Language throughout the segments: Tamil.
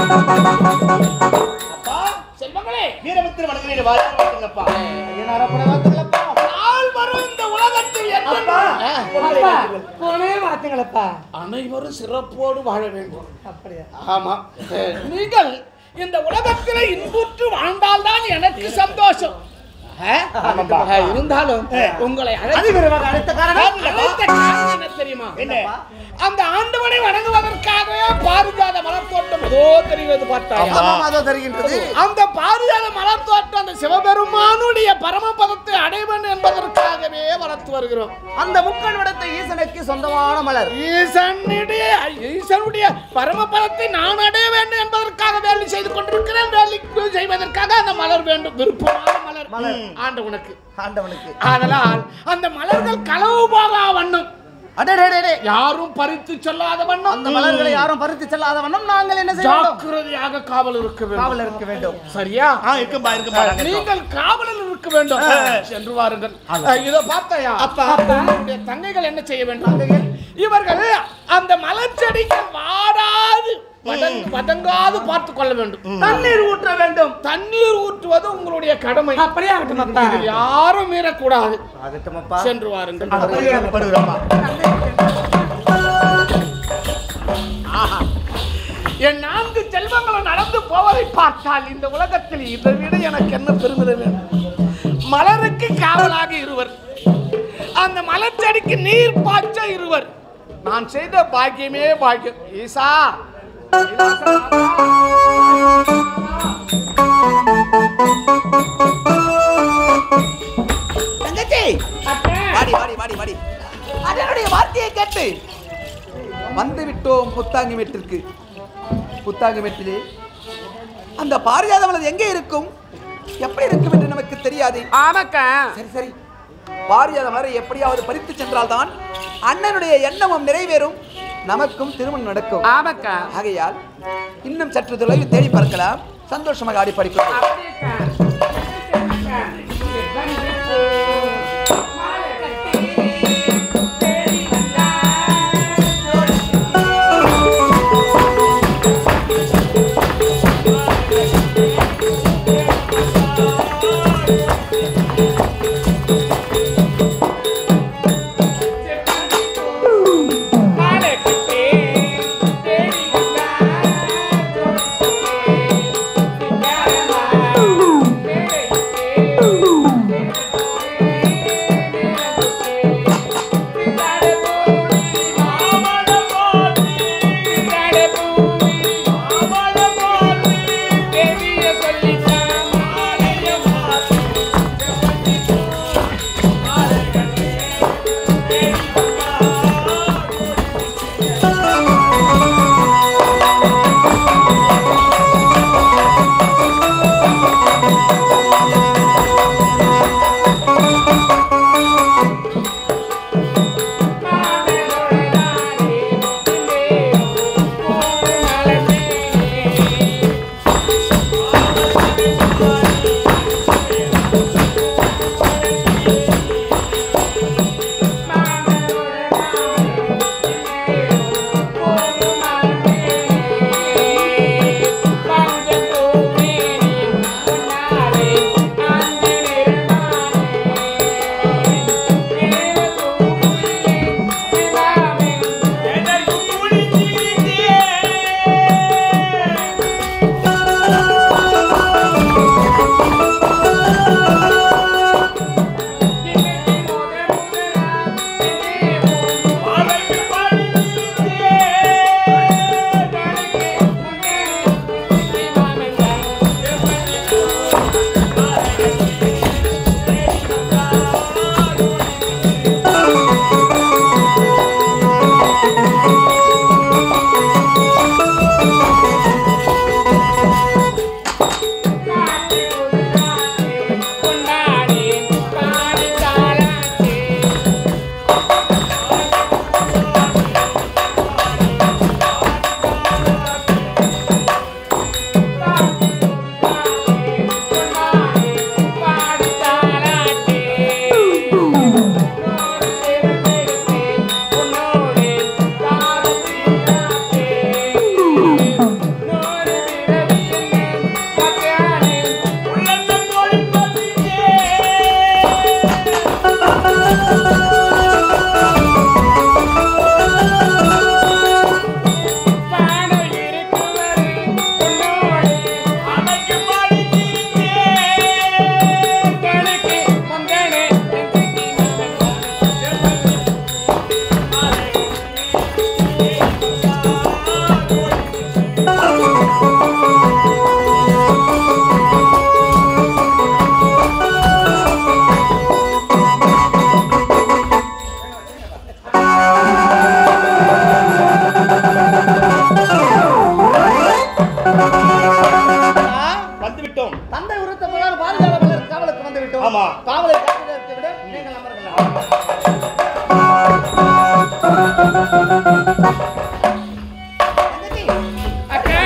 அப்பா செல்வங்களே வீரபத்திர வணங்குகிறேன் வாழ்த்துங்கப்பா நாள் வரும் இந்த உலகத்தில் அப்பா என்பது போனே மாத்துங்களப்பா அனைவரும் சிறப்போடு வாழ வேண்டும் அப்படியா ஆமா நீங்கள் இந்த உலகத்தில் இன்புற்று வாழ்ந்தால்தான் எனக்கு சந்தோஷம் ஆ? ஆமாப்பா. ஆ, இருந்தாலும் உங்களை அழைத்து அதிவிரைவாக அடுத்த காரணம் அழைத்த காரணம் என்ன தெரியுமா என்ன அந்த ஆண்டவனை வணங்குவதற்காகவே பாரிஜாத மலர் தோட்டம் ஏதோ தெரிவது பார்த்தாயா ஆமாம், அதோ தருகின்றது அந்த பாரிஜாத மலர் தோட்டம் அந்த சிவபெருமானுடைய பரமபதத்தை அடைவன் என்பதற்காகவே வளர்த்து வருகிறோம் அந்த முக்கண் விடத்தை ஈசனுக்கு சொந்தமான மலர் ஈசனுடைய ஈசனுடைய பரமபதத்தை நான் அடைய வேண்டும் என்பதற்காக வேலை செய்து கொண்டிருக்கிறேன் வேலை செய்வதற்காக அந்த மலர் வேண்டும் விருப்பமான மலர் மலர். ஆண்டவனுக்கு ஆண்டவனுக்கு ஆதலால் அந்த மலர்கள் களவு போகா வண்ணம் அடடடடே யாரும் பறித்து செல்லாத வண்ணம் அந்த மலர்களை யாரும் பறித்து செல்லாத வண்ணம் நாங்கள் என்ன செய்ய வேண்டும் ஜாக்கிரதையாக காவல் இருக்க வேண்டும் காவல் இருக்க வேண்டும் சரியா ஆ இருக்கும்பா இருக்கும்பா நாங்க இருக்கோம். நீங்கள் காவலில் இருக்க வேண்டும் சென்று வாருங்கள் இதை பார்த்தாயா அப்பா. உங்களுடைய தங்கைகள் என்ன செய்ய வேண்டும் இவர்கள் அந்த மலர் செடிகள் வாடாது வதங்- வதங்காது பார்த்து கொள்ள வேண்டும் தண்ணீர் ஊற்ற வேண்டும் தண்ணீர் ஊற்றுவது உங்களுடைய கடமை அப்படியே ஆகட்டும் அப்பா இதில் யாரும் மீறக்கூடாது ஆகட்டும் அப்பா சென்று வாருங்கள் அப்படியே படுகிறோம்ப்பா ஆஹா. என் நான்கு செல்வங்களும் நடந்து போவதை பார்த்தால் இந்த உலகத்தில் இதை விட எனக்கு என்ன பெருமிதம் வேண்டும் மலருக்கு காவலாக இருவர் அந்த மலர் செடிக்கு நீர் பாய்ச்ச இருவர் நான் செய்த பாக்கியமே பாக்கியம் ஈசா தங்கச்சி வாடி வாடி வாடி வாடி அதனுடைய வார்த்தையை கேட்டு வந்து விட்டோம் புத்தாங்கி மெட்டிற்கு புத்தாங்கி மெட்டிலே அந்த பாரிஜாத மலர் எங்கே இருக்கும் எப்படி இருக்கும் என்று நமக்கு தெரியாது ஆமாக்கா சரி சரி பாரிஜாத மலரை எப்படியாவது பறித்து சென்றால்தான் அண்ணனுடைய எண்ணமும் நிறைவேறும் நமக்கும் திருமணம் நடக்கும் ஆமாக்கா ஆகையால் இன்னும் சற்று தொலைவில் தேடி பார்க்கலாம் சந்தோஷமாக ஆடி படிப்போம் ஆமா காவலை காக்கிறதை விட நீங்கள் அமரலாம் அக்கா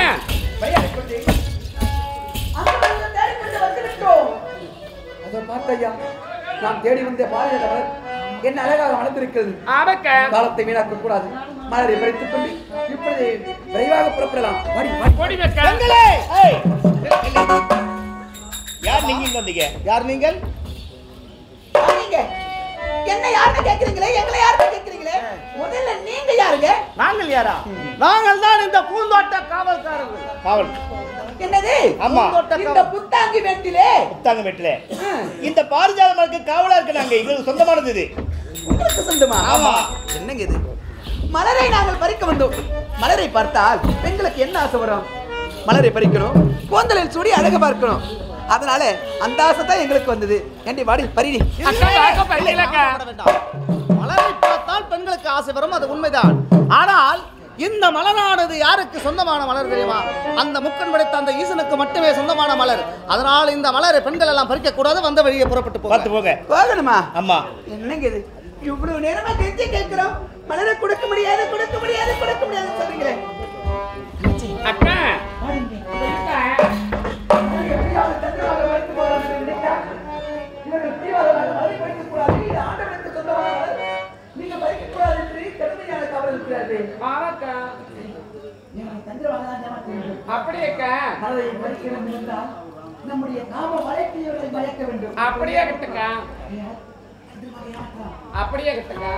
அதோ பார்த்தையா நாம் தேடி வந்த பாரதியார் என்ன அழகாக வளர்ந்திருக்கிறது ஆமாக்கா காலத்தை வீணாக்க கூடாது மலரை பறித்துக் கொண்டு இப்பொழுது விரைவாக புறப்படலாம் வாடி வாடி கொடி வைக்க ஏய், இல்லை. யார் நீங்க இங்க வந்தீங்க யார் நீங்கள் நீங்க என்ன யாருன்னு கேக்குறீங்களே எங்களை யாருன்னு கேக்குறீங்களே முதல்ல நீங்க யாருங்க நாங்கள் யாரா நாங்கள் தான் இந்த பூந்தோட்ட காவல்காரர்கள் காவல் என்னது ஆமா இந்த புத்தாங்கி வெட்டிலே புத்தாங்க மெட்டில இந்த பாரிஜாத மரத்துக்கு காவலா இருக்கு நாங்க எங்களுக்கு சொந்தமானது இது உங்களுக்கு சொந்தமா ஆமா. என்னங்க இது மலரை நாங்கள் பறிக்க வந்தோம் மலரை பார்த்தால் பெண்களுக்கு என்ன ஆசை வரும் மலரை பறிக்கணும் கூந்தலில் சூடி அழகு பார்க்கணும் அதனால அந்த ஆசை தான் எங்களுக்கு வந்தது ஏண்டி வாடி பறிடி அக்கா அக்கா பையலக்கா கவலைப்பட வேண்டாம். மலரை பார்த்தால் பெண்களுக்கு ஆசை வரும் அது உண்மைதான் ஆனால் இந்த மலரானது யாருக்கு சொந்தமான மலர் தெரியுமா அந்த முக்கன் படைத்த அந்த ஈசனுக்கு மட்டுமே சொந்தமான மலர் அதனால் இந்த மலரை பெண்கள் எல்லாம் பறிக்க கூடாது வந்த வழியை புறப்பட்டு பார்த்து போக போங்க போகணுமா ஆமா என்னங்க இது இவ்வளவு நேரமா கெஞ்சி கேட்கிறோம் மலரை கொடுக்க முடியாது கொடுக்க முடியாது கொடுக்க முடியாது சொல்றீங்களே அக்கா ஆமாக்கா அப்படியேக்கா நம்முடைய காம வழக்கையோட மயக்க வேண்டும் அப்படியே கிட்டக்கா அப்படியே கிட்டக்கா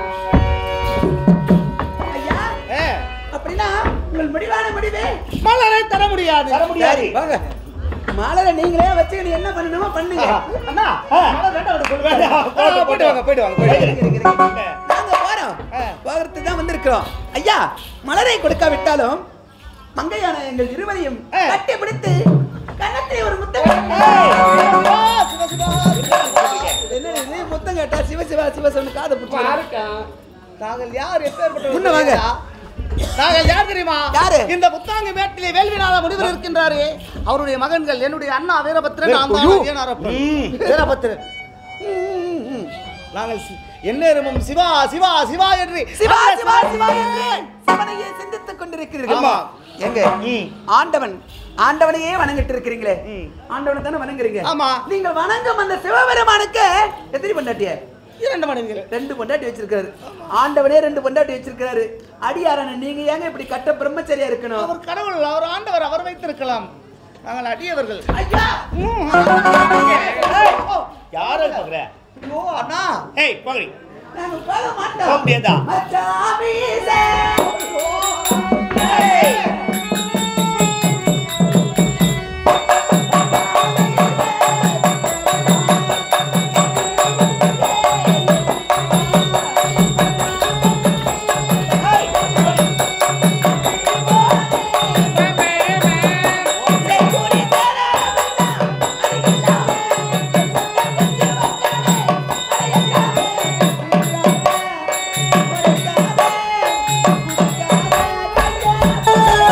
ஐயா ஏ, அப்படின்னா உங்கள் முடிவான முடிவே மலரை தர முடியாது தர முடியாது சரி, வாங்க மாலரை நீங்களே வச்சுக்கிட்டு என்ன பண்ணணுமோ பண்ணுங்க அண்ணா மலர் வேண்டாம் அவனுக்கு கொடு. வேண்டாம், போட்டு, போட்டு வாங்க போயிட்டு வாங்க போயிட்டு இருங்க, இருங்க, இருங்க. நாங்க போறோம் போகிறதுக்கு தான் வந்திருக்கிறோம் ஐயா மலரை கொடுக்காவிட்டாலும் மங்கையான எங்கள் இருவரையும் கட்டி பிடித்து கன்னத்தில் ஒரு முத்தம் என்ன இது முத்தம் கேட்டா சிவசிவா சிவசிவன் காதை பிடிச்சி பாருக்கா நாங்கள் யார் எப்பேற்பட்ட முன்ன வாங்க. நாங்கள் யார் தெரியுமா யாரு? இந்த புத்தாங்க மேட்டிலே வேள்விநாத முனிவர் இருக்கின்றாரே அவருடைய மகன்கள் என்னுடைய அண்ணா வீரபத்திரன் நான் ஐயோ. தான் வீரநாரப்பன். வீரபத்திரன் நாங்கள் சி- எந்நேரமும் சிவா சிவா சிவா என்று சிவா சிவா சிவா என்று சிவனையே சிந்தித்துக் கொண்டிருக்கிறீர்கள் ஆமா. எங்க ம். ஆண்டவன் ஆண்டவனையே வணங்கிட்டு இருக்கிறீங்களே ஆண்டவனை தானே வணங்குறீங்க ஆமா. நீங்கள் வணங்கும் அந்த சிவபெருமானுக்கு எத்தனை பொண்டாட்டிய இரண்டு மனைவிகள் ரெண்டு பொண்டாட்டி வச்சிருக்காரு ஆண்டவனே ரெண்டு பொண்டாட்டி வச்சிருக்காரு அடியாரான நீங்க ஏங்க இப்படி கட்ட பிரம்மச்சரியா இருக்கணும் அவர் கடவுள் அவர் ஆண்டவர் அவர் வைத்திருக்கலாம் நாங்கள் அடியவர்கள் ஐயா யாரை பாக்குற ஐயோ அண்ணா ஏய் போங்கடி நாங்க போக போக மாட்டோம் முடியாதா மச்சான் வீசே. ஆ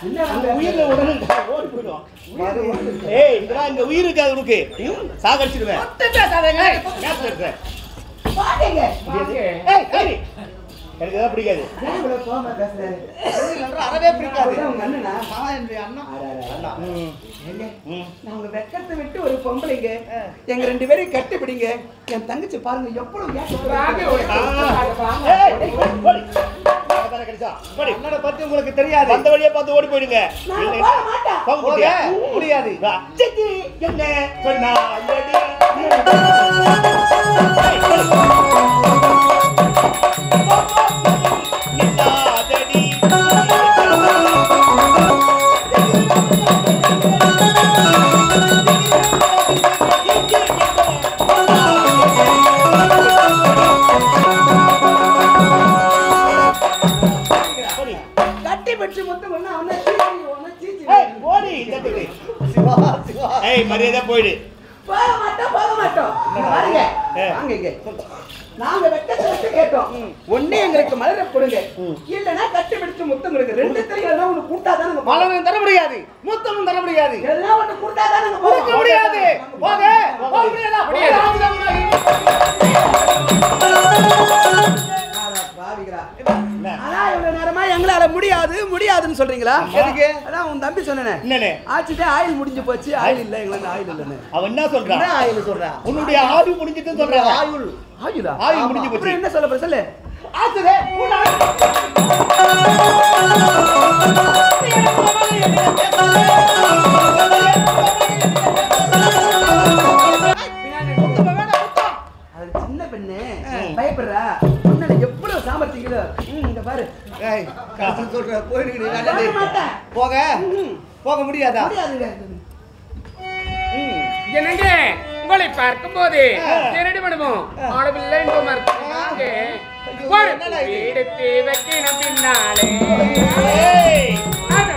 அந்த உயிர்ல உடனே ஓடி போயிடும் ஏய் இதெல்லாம் இங்க உயிர் இருக்காது உனக்கு சாகடிச்சிடுவேன் பேசாதேங்க மேப்ல இருக்க வாங்க ஏய் சரி எனக்கு தான் பிடிக்காது அறவே பிடிக்காது உங்க அண்ணனா அவன் என்னுடைய அண்ணா ம், ஏங்க, ம். நான் உங்க வெக்கத்தை விட்டு ஒரு பொம்பளைங்க எங்க ரெண்டு பேரையும் கட்டி பிடிங்க என் தங்கச்சி பாருங்க எவ்வளவு ஆ. ஏய், ஏய், ஓடி, ஓடி. அங்க தானே கிடைச்சா. ஓடி. அண்ணனை பத்தி உங்களுக்கு தெரியாது வந்த வழியா பார்த்து ஓடி போயிடுங்க நான் இல்லை, போக மாட்டேன். போக போக முடியா? முடியாது வா. சித்தி, என்ன சொன்னாயடி? ஏய், ஓடி. நில்லாதடி. ஓடி. கட்டி பிடிச்சு மொத்தம் ஒண்ணு அவனை சீச்சி, அவனை சீச்சி. ஏய், ஓடி இந்த இடத்துக்கு. சிவா சிவா ஏய் மரியாதை போயிடு போக மாட்டோம் போக மாட்டோம் இங்க பாருங்க ஏ. வாங்க இங்க நாங்க வெக்கத்தை விட்டு கேட்டோம் ஒண்ணு எங்களுக்கு மலரை கொடுங்க இல்லனா கட்டி பிடிச்சு முத்தம் கொடுங்க ரெண்டு தெரியும் எல்லாம் ஒண்ணு கூட்டாதான் நாங்க போவோம். மலரும் தர முடியாது மூத்தமும் தர முடியாது எல்லாம் ஒண்ணு கூட்டாதான் நாங்க கொடுக்க போவோம். முடியாது போக போக முடியாதா ஆனா, பாவிகளா. என்ன? ஆனா இவ்வளவு நேரமா எங்களால முடியாது முடியாதுன்னு சொல்றீங்களா எதுக்கு? அதான் உன் தம்பி சொன்னேனே என்னண்ணே ஆச்சுட்டு ஆயில் முடிஞ்சு போச்சு ஆயில் இல்ல எங்களுக்கு ஆயில் இல்லன்னு அவன் என்ன சொல்றான் என்ன ஆயுள் சொல்றா உன்னுடைய ஆவி முடிஞ்சிட்டு சொல்றான் ஆயுள் ஆயுதா ஆயுள் முடிஞ்சு போச்சு. அப்புறம் என்ன சொல்ல போற சொல்லு ஆச்சுதே அது சின்ன பெண்ணு பயப்படுறா முன்னாடி எவ்வளவு சாமர்த்தியங்களோ ம், இங்க பாரு ஏய் காசு சொல்ற போயிடுங்க போக மாட்டேன். போக போக முடியாதா முடியாதுங்க என்னங்க உங்களை பார்க்கும்போது இரண்டு மனமும் ஆளவில்லை என்று மறுத்தாங்க ஒரு எடுத்து வைக்கணும் பின்னாலே ஏய் அதை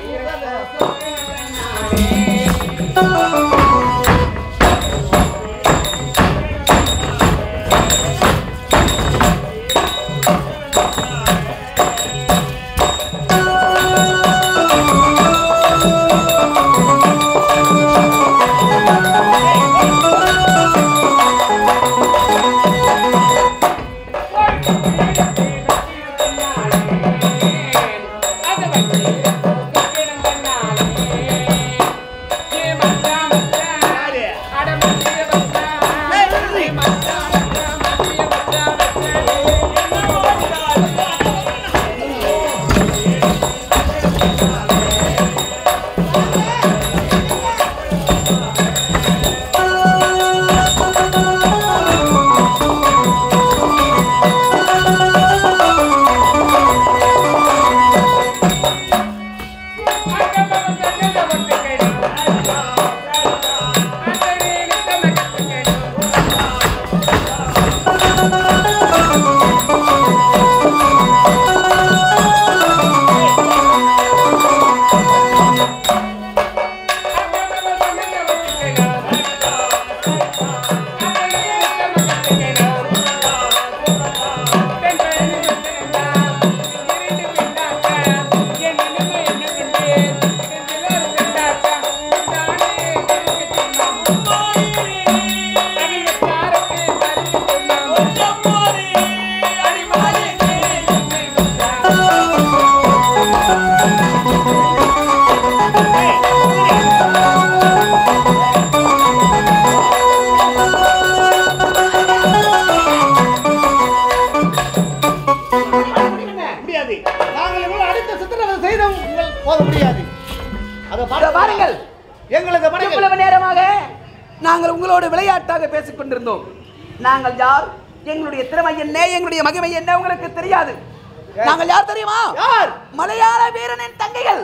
முடியாது நாங்கள் இவ்வளவு அடுத்த சித்திரவதை செய்தும் உங்கள் போக முடியாது அதை இதோ பார்த்து பாருங்கள் எங்களது படைகள் இவ்வளவு நேரமாக நாங்கள் உங்களோடு விளையாட்டாக பேசிக் கொண்டிருந்தோம் நாங்கள் யார் எங்களுடைய திறமை என்ன எங்களுடைய மகிமை என்ன உங்களுக்கு தெரியாது நாங்கள் யார் தெரியுமா யார் மலையாள வீரனின் தங்கைகள்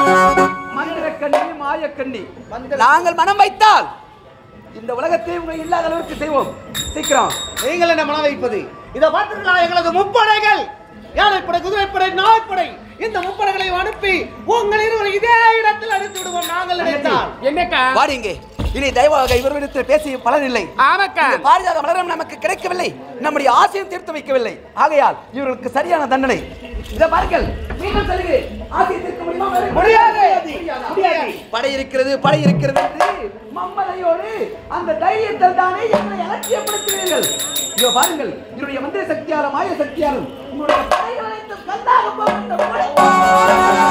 மந்திரக்கண்ணி மாயக்கண்ணி மந்திர- நாங்கள் மனம் வைத்தால் இந்த உலகத்தை உங்கள் இல்லாத அளவிற்கு செய்வோம் சீக்கிரம் நீங்கள் என்ன மன வைப்பது இதை பார்த்தீர்களா எங்களது முப்படைகள் யானைப்படை குதிரைப்படை நாய்ப்படை இந்த முப்படைகளையும் அனுப்பி உங்கள் இருவரை இதே இடத்தில் அடித்து விடுவோம் நாங்கள் நினைத்தால் என்னக்கா வாடிங்க இனி தயவாக இவர்களிடத்தில் பேசி பலனில்லை ஆமாக்கா இந்த பாரிஜாத மலரும் நமக்கு கிடைக்கவில்லை நம்முடைய ஆசையும் தீர்த்து வைக்கவில்லை ஆகையால் இவர்களுக்கு சரியான தண்டனை இதை பாருங்கள் நீங்கள் செல்கிறேன் ஆசை தீர்க்க முடியுமா மலரை? முடியாது. முடியாதா? முடியாது. படை இருக்கிறது படை இருக்கிறது என்று மம்மதையோடு அந்த தைரியத்தில் தானே எங்களை அலட்சியப்படுத்துவீர்கள் இதோ பாருங்கள் என்னுடைய மந்திர சக்தியாலும் மாய சக்தியாலும் உங்களுடைய படைகள் அனைத்தும் கல்லாக போகின்ற படை.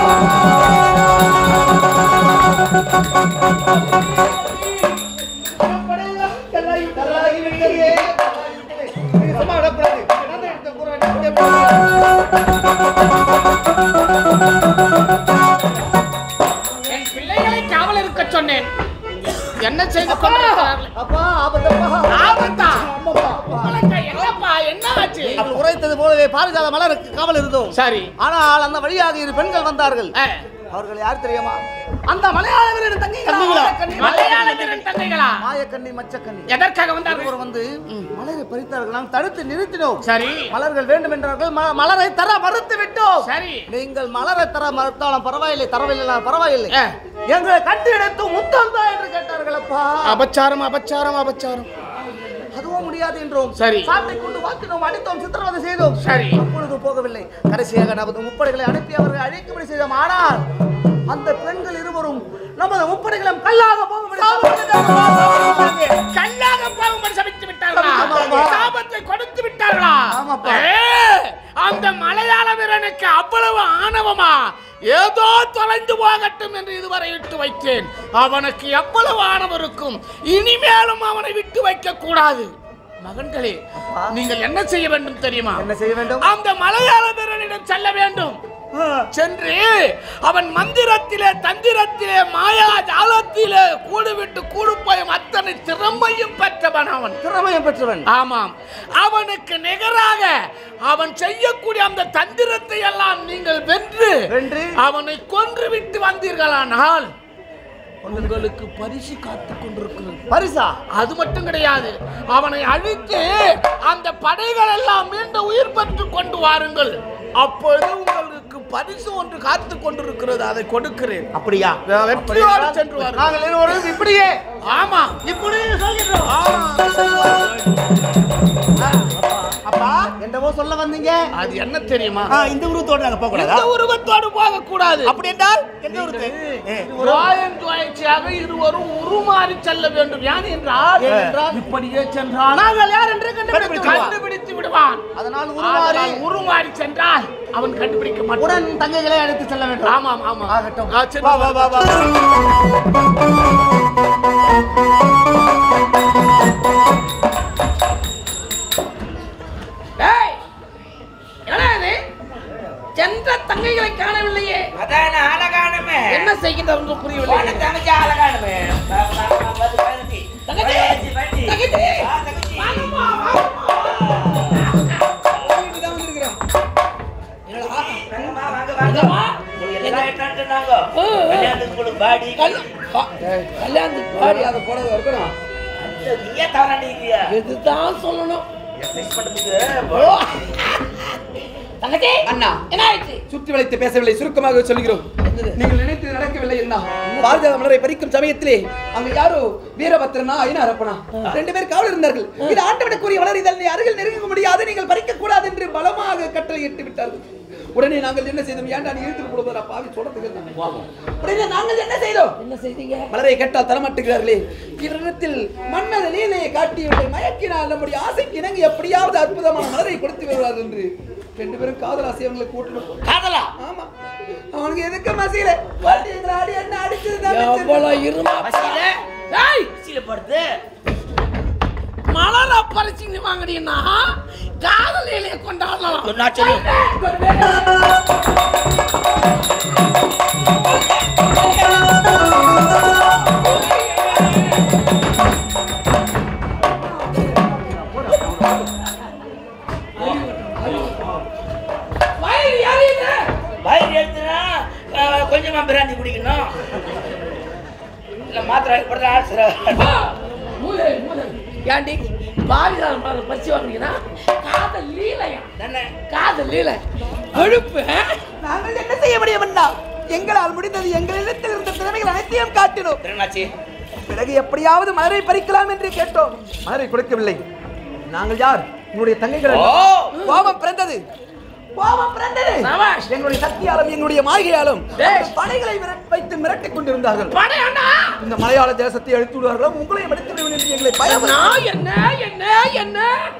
படையெல்லாம் கல்லாகி கல்லாகி விட்டதே. நீங்க சும்மா விடக்கூடாது. நடந்த இடத்தை கூற வேண்டிய என் பிள்ளைகளை காவல் இருக்க சொன்னேன் என்ன செய்து கொண்டிருக்கிறார்கள் அப்பா ஆபத்தப்பா ஆபத்தா உங்களுக்கு என்னப்பா என்ன ஆச்சு நீங்கள் உரைத்தது போலவே பாரிஜாத மலருக்கு காவல் இருந்தோம் சரி ஆனால் அந்த வழியாக இரு பெண்கள் வந்தார்கள் ஆ, அவர்கள் யார் தெரியுமா அந்த மலையாள வீரன் தங்கிகளா மலையாள வீரன் தங்கைகளா மாயக்கண்ணி மச்சக்கண்ணி எதற்காக வந்தார்கள் இருவர் வந்து மலரை பறித்தார்கள் நாம் தடுத்து நிறுத்தினோம் சரி மலர்கள் வேண்டும் என்றார்கள் ம- மலரை தர மறுத்து விட்டோம் சரி நீங்கள் மலரை தர மறுத்தாலும் பரவாயில்லை தரவில்லை பரவாயில்லை ஆ. எங்களை கட்டி எடுத்து முத்தம் தான் என்று கேட்டார்கள் அப்பா அபச்சாரம் அபச்சாரம் அபச்சாரம் அதுவும் முடியாது என்றோம் சரி. சாட்டை கொண்டு வாக்கினோம் அடித்தோம் சித்திரவதை செய்தோம் சரி. அப்பொழுது போகவில்லை கடைசியாக நமது முப்படைகளை அனுப்பி அவர்களை அழைக்கும்படி செய்தோம் ஆனால் அந்த பெண்கள் இருவரும் நமது முப்படைகளும் கல்லாக போகும்படி கல்லாக பாவம் சபித்து விட்டார்களா ஆமாப்பா. சாபத்தை கொடுத்து விட்டார்களா ஆமாப்பா. ஏ, அந்த மலையாள வீரனுக்கு அவ்வளவு ஆணவமா ஏதோ தொலைந்து போகட்டும் என்று இதுவரை விட்டு வைத்தேன் அவனுக்கு எவ்வளவு ஆணவம் இருக்கும் இனிமேலும் அவனை விட்டு வைக்க கூடாது மகன்களே அப்பா. நீங்கள் என்ன செய்ய வேண்டும் தெரியுமா என்ன செய்ய வேண்டும் அந்த மலையாள வீரனிடம் செல்ல வேண்டும் சென்று அவன் மந்திரத்திலே தந்திரத்திலே மாயா ஜாலத்திலே கூடுவிட்டு கூடுப்போயும் அத்தனை திறமையும் பெற்றவன் அவன் திறமையம் பெற்றவன் ஆமாம் அவனுக்கு நிகராக அவன் செய்யக்கூடிய அந்த தந்திரத்தை எல்லாம் நீங்கள் வென்று வென்று? அவனை கொன்று விட்டு வந்தீர்களானால் உங்களுக்கு பரிசு காத்துக் கொண்டிருக்கிறது பரிசா அது மட்டும் கிடையாது அவனை அழித்து அந்த படைகள் எல்லாம் மீண்டும் உயிர் பெற்று கொண்டு வாருங்கள் அப்பொழுது உங்களுக்கு பரிசு ஒன்று காத்து கொண்டிருக்கிறது அதை கொடுக்கிறேன் அப்படியா வெற்றியோடு சென்று வாருங்கள் நாங்கள் இருவரும் இப்படியே ஆமா இப்படியே சொல்கிறோம் அப்பா என்னவோ சொல்ல வந்தீங்க அது என்ன தெரியுமா ஆ, இந்த உருவத்தோட நாங்க போக கூடாதா இந்த உருவத்தோடு போக கூடாது அப்படி என்றால் எந்த உருவத்து ஏ, ராயன் துவாய்ச்சியாக இருவரும் உருமாறி செல்ல வேண்டும் யான் என்றால் ஏனென்றால்? இப்படியே சென்றால் நாங்கள் யார் என்று கண்டுபிடித்து விடுவோம். கண்டுபிடித்து விடுவான் அதனால் உருமாறி ஆதலால் உருமாறி சென்றால் அவன் கண்டுபிடிக்க மாட்டான் உடன் தங்கைகளை அழைத்து செல்ல வேண்டும் ஆமாம் ஆமாம் ஆகட்டும். ஆ, சரி. வா வா வா வா டேய், என்னடா இது? சென்ற தங்கைகளை காணவில்லையே அதான் அழகானமே என்ன செய்கின்றார் என்று புரியவில்லை போன தங்கச்சி அழகானமே தங்கச்சி, தங்கச்சி. வாங்கம்மா, வாங்கம்மா. என்னம்மா? ஓ, ஓ. கல்யாணத்துக்கு பாடி அதை போட இருக்கணும் இதுதான் சொல்லணும் ஓ. தங்கச்சி அண்ணா என்ன ஆயிடுச்சு சுற்றி வளைத்து பேசவில்லை சுருக்கமாக சொல்கிறோம் நீங்கள் நினைத்து நடக்கவில்லை என்ன பாரதியார் மலரை பறிக்கும் சமயத்திலே அங்க யாரோ வீரபத்திரனா ஐநாரப்பனா ரெண்டு பேர் காவல் இருந்தார்கள் இது ஆண்டவனுக்குரிய மலர் இதனை அருகில் நெருங்க முடியாது நீங்கள் பறிக்க கூடாது என்று பலமாக கட்டளை இட்டு விட்டார்கள் உடனே நாங்கள் என்ன செய்தோம் ஏன்டா நீ இழுத்து கொடுப்பதா பாவி சொல்றதுக்கு உடனே நாங்கள் என்ன செய்தோம் என்ன செய்தீங்க மலரை கேட்டால் தரமாட்டுகிறார்களே இவரிடத்தில் மன்னத லீலையை காட்டியவர்களை மயக்கினால் நம்முடைய ஆசைக்கு இணங்கி எப்படியாவது அற்புதமான மலரை கொடுத்து வருவார் என்று ரெண்டு பேரும் காதல் ஆசை அவங்களை கூட்டணும் காதலா ஆமா அவனுக்கு எதுக்கு மசியில பாட்டி எங்களை ஆடி என்ன அடிச்சதுதான் மிச்சம். எவ்வளவு இருமா ஏய் படுத்து மலர பறிச்சு வாங்கினீங்கன்னா காதலிலே கொண்டாடலாம் சொன்னா சொல்லு. வயிறு எரியுது. வயிறு எடுத்துனா அஹ், கொஞ்சமா பிராந்தி குடிக்கணும் இல்ல மாத்திரை போடுற ஆல்சர் ஆ, மூளை, மூளை. ஏண்டி பாரிதாரம் பாரு பறிச்சு வாங்கினீங்கன்னா காதல் லீலையா தானே காதல் லீலை கொழுப்பு ஆ? நாங்கள் என்ன செய்ய முடியும் அண்ணா எங்களால் முடிந்தது எங்களிடத்தில் இருந்த திறமைகள் அனைத்தையும் காட்டினோம் திருநாச்சி பிறகு எப்படியாவது மலரை பறிக்கலாம் என்று கேட்டோம் மலரை கொடுக்கவில்லை நாங்கள் யார் உங்களுடைய தங்கைகள் ஓ கோபம் பிறந்தது கோபம் பிறந்தது சபாஷ். எங்களுடைய சக்தியாலும் எங்களுடைய மாளிகையாலும் டேய். படைகளை விரட்- வைத்து மிரட்டிக் கொண்டிருந்தார்கள் படையாண்டா இந்த மலையாள தேசத்தை அழித்து விடுவார்களோ உங்களையும் அழித்து விடுவேன் என்று எங்களை பயம் நான் என்ன என்ன என்ன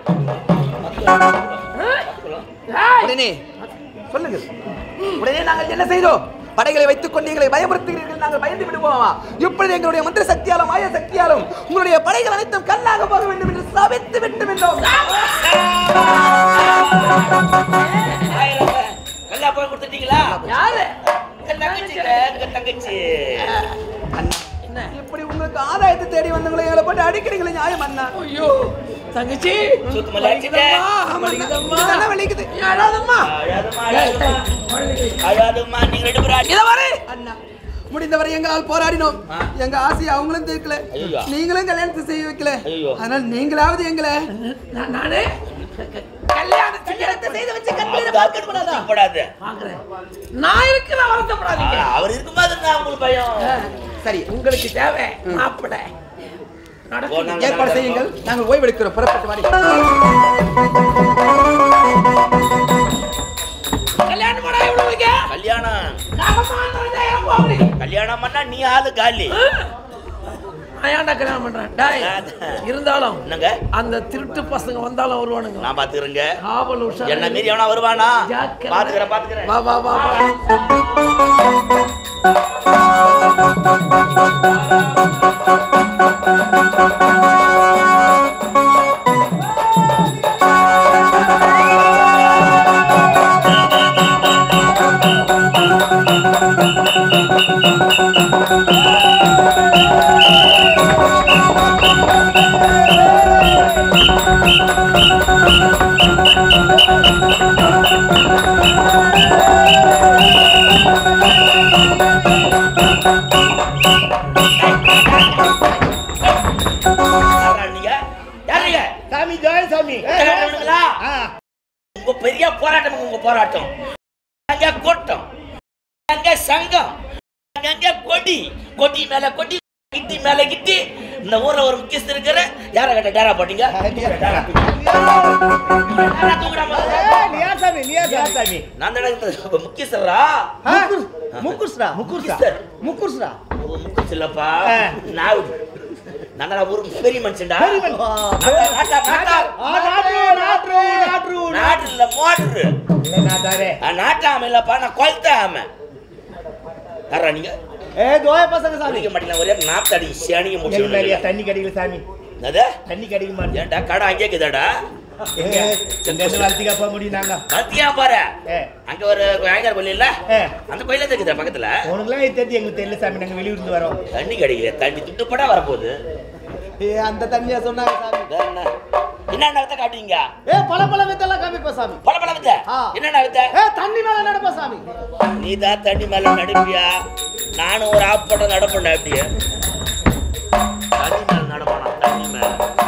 ஏய், உடனே சொல்லுங்கள் உடனே நாங்கள் என்ன செய்தோம் படைகளை வைத்துக் கொண்டு எங்களை பயமுறுத்துகிறீர்கள் நாங்கள் பயந்து விடுவோமா இப்பொழுது எங்களுடைய மந்திர சக்தியாலும் மாய சக்தியாலும் உங்களுடைய படைகள் அனைத்தும் கல்லாக போக வேண்டும் என்று சபித்து விட்டு விட்டோம் ஆயிரம் கல்லா போய் கொடுத்துட்டீங்களா யாரு எங்க தங்கச்சிங்க எங்க தங்கச்சி என்ன இப்படி உங்களுக்கு ஆதாயத்தை தேடி வந்தவங்களை எங்களை போட்டு அடிக்கிறீங்களே நியாயம் அண்ணா ஐயோ தங்கச்சி சுத்து மலை அடிச்சுட்டே. மலிக்குதம்மா இதுதானே வலிக்குது நீ அழாதம்மா அழாதம்மா, அழாதம்மா. அழாதம்மா, நீங்க ரெண்டு பேரும் அடி- இதவரை அண்ணா முடிந்தவரை எங்களால் போராடினோம் ஆ. எங்க ஆசையை அவங்களும் தீர்க்கல ஐயோ. நீங்களும் கல்யாணத்தை செய்ய வைக்கல ஐயோ. அதனால் நீங்களாவது எங்களை நான் நானே கல்யாணம் கல்யாணத்தை செய்து வச்சு அவங்க கண்ணில பார்க்க கூடாதா கூடாது. பாக்குறேன் நான் இருக்கு நான் வருத்தப்படாதீங்க ஆ, அவர் இருக்கும்போது இருந்தா உங்களுக்கு பயம் சரி உங்களுக்கு தேவை மாப்பிள ஓ, நடக்கும் நாங்க- ஏற்பாடு செய்யுங்கள் நாங்கள் ஓய்வெடுக்கிறோம் புறப்பட்டு வாடி கல்யாணம் பண்ணா இவ்வளவுங்க கல்யாணம் காலமா இருந்தா ஏன் போகிறீ கல்யாணம் பண்ணா நீ ஆளு காலி நான் ஏன்டா கல்யாணம் பண்றேன் டேய் இருந்தாலும் என்னங்க அந்த திருட்டு பசங்க வந்தாலும் வருவானுங்க நான் பாத்துக்கிறேங்க காவல் உஷார் என்ன மீறி எவனா வருவானா ஜாக்கிரதை. பாத்துக்கிறேன் பாத்துக்கிறேன் வா வா வா வா யாரா நீங்க யாருங்க சாமி ஜெய சாமி கல்யாணம்ங்களா? ஆ. உங்க பெரிய போராட்டம் உங்க போராட்டம் அங்க கூட்டம் அங்க சங்கம் அங்க கொடி கொடி மேல கொடி கிட்டி மேல கிட்டி இந்த ஊர்ல ஒரு முக்கியஸ்தர் இருக்கிற யார கட்ட டேரா போட்டீங்க டேரா. டேரா தூக்குடா முதல்ல. ஏய், நீயா சாமி நீயா சாமி நான் தானே இந்த முக்கியஸ்தரா ஆ? முக்குஸ்ரா முக்குஸ்ரா முக்குஸ்தர். முக்குஸ்ரா ஓ, முக்கியஸ் இல்லப்பா ஆ. நான் நான் தான் ஊர் பெரிய மனுஷன்டா பெரிய மனுஷன். நாட்டா, நாட்டா, ஆ, நாட்ரு நாட்ரு நாட்ரு நாட்டு இல்ல மோட்ரு இல்ல நாட்டாரே நாட்டாம இல்லப்பா நான் கொல்த்தாம யாரா நீங்க ஏ தோய பசங்க சாமி குடிக்க மாட்டீங்களா ஒரே நாத்தடி சேனிய எங்க நிறைய முடிச்சு தண்ணி கிடைக்கல சாமி அது தண்ணி கிடைக்க மாட்டேன் ஏன்டா கடை அங்கே இருக்குதாடா எங்க எங்க இருந்து வளர்த்திக்கா போக முடியும் நாங்க கத்தியா பாரு ஏ அங்க ஒரு ஆயங்கார் கோயில் இல்ல ஏ அந்த கோயில இருக்குதா பக்கத்துல உனக்குலாம் இது தெரிஞ்சு எங்களுக்கு தெரியல சாமி நாங்க வெளியூர்ந்து வரோம் தண்ணி கிடைக்கல தண்ணி துட்டுப்படா வரப்போகுது ஏ அந்த தண்ணியா சொன்னாங்க சாமி வேற என்ன என்னென்ன வித்த காட்டுவீங்க ஏ பல பல வித்தெல்லாம் காமிப்பா சாமி பல பல வித்த ஆ. என்னென்ன வித்த ஏ தண்ணி மேல நடப்பா சாமி நீ தான் தண்ணி மேல நடுப்பியா நானும் ஒரு ஆப் படம் நடப்பேன் அப்படியே தண்ணி மேல நடப்பானா தண்ணி மேல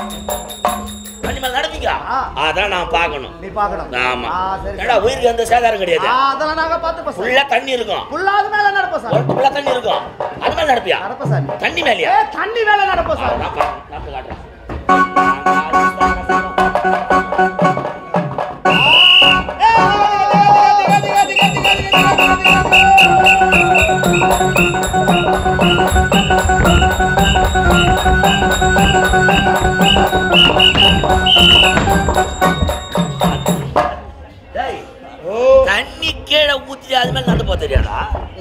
தண்ணி மேல நடப்பீங்க ஆ. அதான் நான் பார்க்கணும் நீ பாக்கணும் ஆமா ஆ, சரி ஏடா உயிருக்கு எந்த சேதாரம் கிடையாது ஆ, அதெல்லாம் நாங்க பாத்துப்போம் சாமி ஃபுல்லா தண்ணி இருக்கும் புல்லாது மேல நடப்பா சாமி ஃபுல்லா தண்ணி இருக்கும் அது மேல நடப்பியா நடப்பா சாமி தண்ணி மேலயா ஏ தண்ணி மேல நடப்பா சாமி நான் பா- நான் போய் காட்டுறேன் டேய், தண்ணி கீழே ஊத்தி அது மேல நடந்து போக தெரியாதா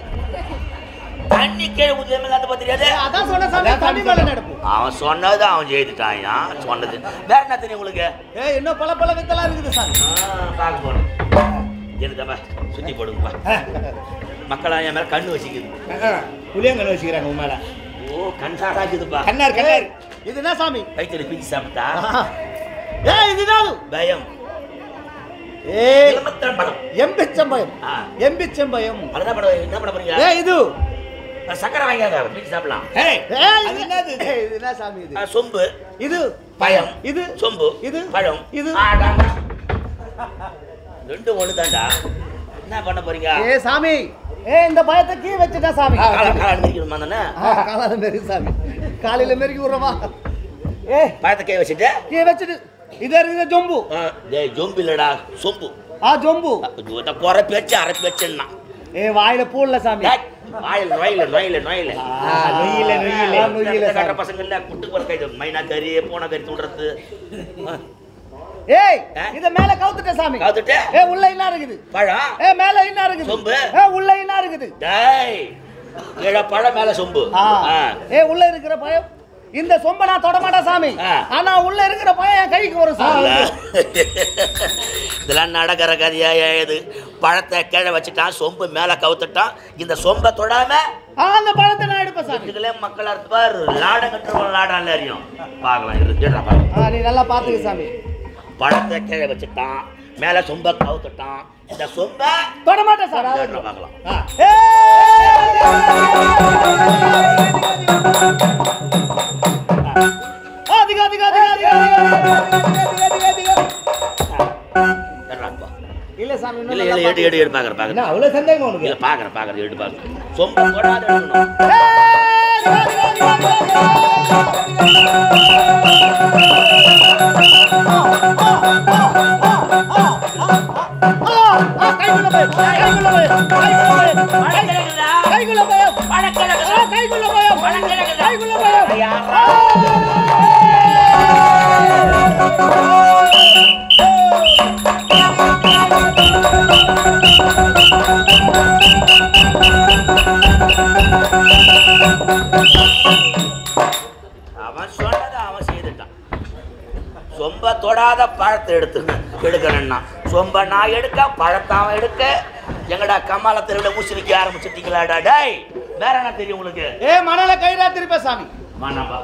தண்ணி கீழே ஊத்தி அது மேல நடந்து போக தெரியாது ஏ, அதான் சொன்ன சாமி தண்ணி மேல நடப்பு அவன் சொன்னது அவன் செய்துட்டாயா சொன்னது வேற என்ன தெரியும் உங்களுக்கு ஏ இன்னும் பல பல வித்தெல்லாம் இருக்குது சாமி ஆ, பார்க்க போறோம் எனதப்பா சுத்தி போடுங்கப்பா மக்களா என் மேல கண்ணு வச்சுக்குது புளியங்கன்னு வச்சுக்கிறாங்க உமால ஓ கண்ணாடா இருக்குதுப்பா கண்ணார் கண்ணார் இது என்ன சாமி கைத்தறி பிச்சு சாப்பிட்டா ஏ இதுதான் பயம் ஏ இளமத்தன் படம் எம்பிச்சம்பயம் ஆ. எம்பிச்சம்பயம் அதான் படம் என்ன பண்ண போறீங்க ஏ இது சக்கரை வாங்கியாங்க பிச்சு சாப்பிடலாம் ஏய், ஏ அது என்னது இது? ஏ, இது என்ன சாமி இது ஆ, சொம்பு இது பயம் இது சொம்பு இது பழம் இது ஆடா. ரெண்டும் ஒண்ணு தாண்டா என்ன பண்ண போறீங்க ஏ சாமி ஏ இந்த பயத்தை கீ வச்சுட்டா சாமி கால கால அனுமதிக்கணுமா தானே ஆ, காலால மெரி சாமி காலையில மெருக்கி விடுறோமா ஏ பயத்தை கை வச்சுட்டு கீ வச்சுட்டு இதர் இது ஜொம்பு ஆ, டேய் ஜொம்பு இல்லடா சொம்பு ஆ ஜொம்பு இந்த குறை பேச்சு அரை பேச்சுன்னா ஏ வாயில பூல்ல சாமி டேய், வாயில் நோயில நோயில நோயில ஆ, நொய்யில நொய்யில நொய்யில கட்ட சாமி. பசங்க இல்ல குட்டு போற கை மைனா கறி பூனை கறி தூண்டுறது ஏய் ஆ? இத மேல கவுத்துட்ட சாமி காத்துட்டு ஏ உள்ள என்ன இருக்குது பழம் ஏ மேல என்ன இருக்குது சொம்பு. ஏ உள்ள என்ன இருக்குது டேய் கீழே பழம் மேல சொம்பு ஆ. ஆ. ஏ உள்ள இருக்கிற பயம் இந்த சொம்ப நான் தொட மாட்டேன் சாமி ஆ. ஆனா உள்ள இருக்கிற பயம் என் கைக்கு வரும் சாமி இல்ல. இதெல்லாம் நடக்கிற கதையா இது பழத்தை கீழே வச்சுட்டான் சொம்பு மேல கவுத்துட்டான் இந்த சொம்பை தொடாம ஆ, அந்த பழத்தை நான் எடுப்பேன் சாமி இதுகளே மக்கள் அறுத்து பாரு லாடம் கட்டுறவங்க லாடம் அறியும் பார்க்கலாம் இரு இருடா பார்க்கலாம் ஆ, நீ நல்லா பாத்துக்க சாமி பழத்தை கீழே வச்சுட்டான் மேல சொம்ப கவுத்துட்டான் இந்த சொம்ப தொட மாட்டேன் சார் இருடா பார்க்கலாம் அதிக அதிக அதிக அதிக இருடா பா. இல்ல சாமி இன்னும் இல்ல நல்லா இல்ல எடு எடு எடு பாக்குற பாக்குற என்ன அவ்வளவு சந்தேகம் உனக்கு இல்ல பாக்குற பாக்குற எடு பாக்குற சொம்ப தொடாத எடுக்கணும் ஏய், அதிக, அதிக, அதிக, அதிக, அதிக. ஆ, ஆ, கைக்குள்ள போய், கைக்குள்ள போய், கைக்குள்ள போய், கை- கைக்குள்ள போய். ஆ, கைக்குள்ள போய், கைக்குள்ள போய். அவன் சொன்னதை அவன் செய்துட்டான் சொம்ப தொடாத பழத்தை எடுத்து எடுக்கணும்னா சொம்ப நான் எடுக்க பழத்தை அவன் எடுக்க எங்கடா கமால தெருவில் ஊசி வைக்க ஆரம்பிச்சிட்டீங்களாடா டேய் வேற என்ன தெரியும் உங்களுக்கு ஏ மணல கயிறா திருப்ப சாமி மானாப்பா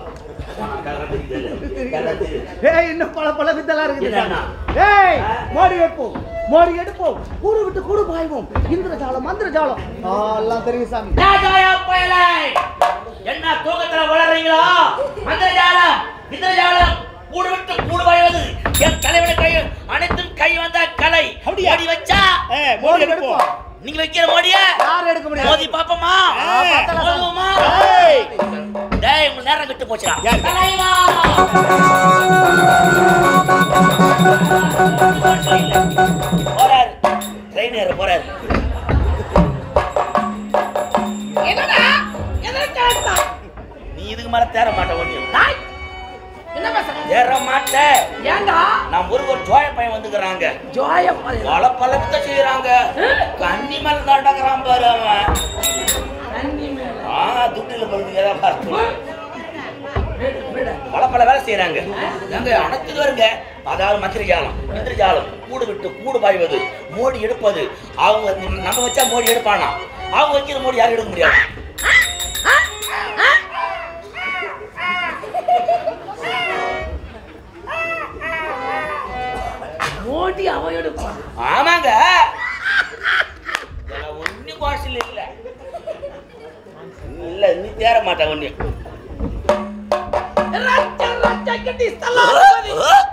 ஏய் இன்னும் பல பல வித்தெல்லாம் இருக்குது என்னண்ணா? சாமி. ஏய் மோடி வைப்போம் மோடி எடுப்போம் கூடு விட்டு கூடு பாய்வோம் இந்திர ஜாலம் மந்திர ஜாலம் ஆ, எல்லாம் தெரியும் சாமி என்ன தூக்கத்துல வளர்றீங்களா மந்திரஜாலம் இந்திரஜாலம் கூடு விட்டு கூடு வாழ்வது என் தலைவன கை அனைத்தும் கை வந்த கலை அப்படியா? மோடி வச்சா ஏ மோடி எடுப்போம் நீங்க வைக்கிற மோடிய யார் எடுக்க முடியாது மோதி பாப்போமா ஆ, பார்த்தலாம் சாமி. மோதுவோமா? ஏய் டேய் உங்க நேரம் விட்டு போச்சுடா யார்? தலைவா போறாரு ட்ரெயினர் போறாரு என்னடா எதற்காக நீ இதுக்கு மேல தேர மாட்ட ஒண்ணு என்ன பேசுற தேர மாட்ட ஏண்டா நான் ஒரு ஒரு ஜோய பையன் வந்துக்கிறாங்க ஜோய பல பல வித்த செய்யறாங்க கன்னி மேல தாண்டக்கிறான் பாரு அவன் ஆ துட்டில பழுது ஏதாவது பார்த்து பல பல வேலை செய்யறாங்க நாங்க அனைத்து வருங்க அதாவது மந்திர ஜாலம் இந்திர ஜாலம் கூடு விட்டு கூடு பாய்வது மோடி எடுப்பது அவங்க நம்ம வச்சா மோடி எடுப்பானா அவங்க வைக்கிற மோடி யாரும் எடுக்க முடியாது மோடி அவன் எடுப்பான் ஆமாங்க இதெல்லாம் ஒண்ணும் குவாசில் இல்ல இல்ல நீ தேர மாட்டேன் ஒண்ணு ராஜா ராஜா கட்டி ஸ்தலாபதி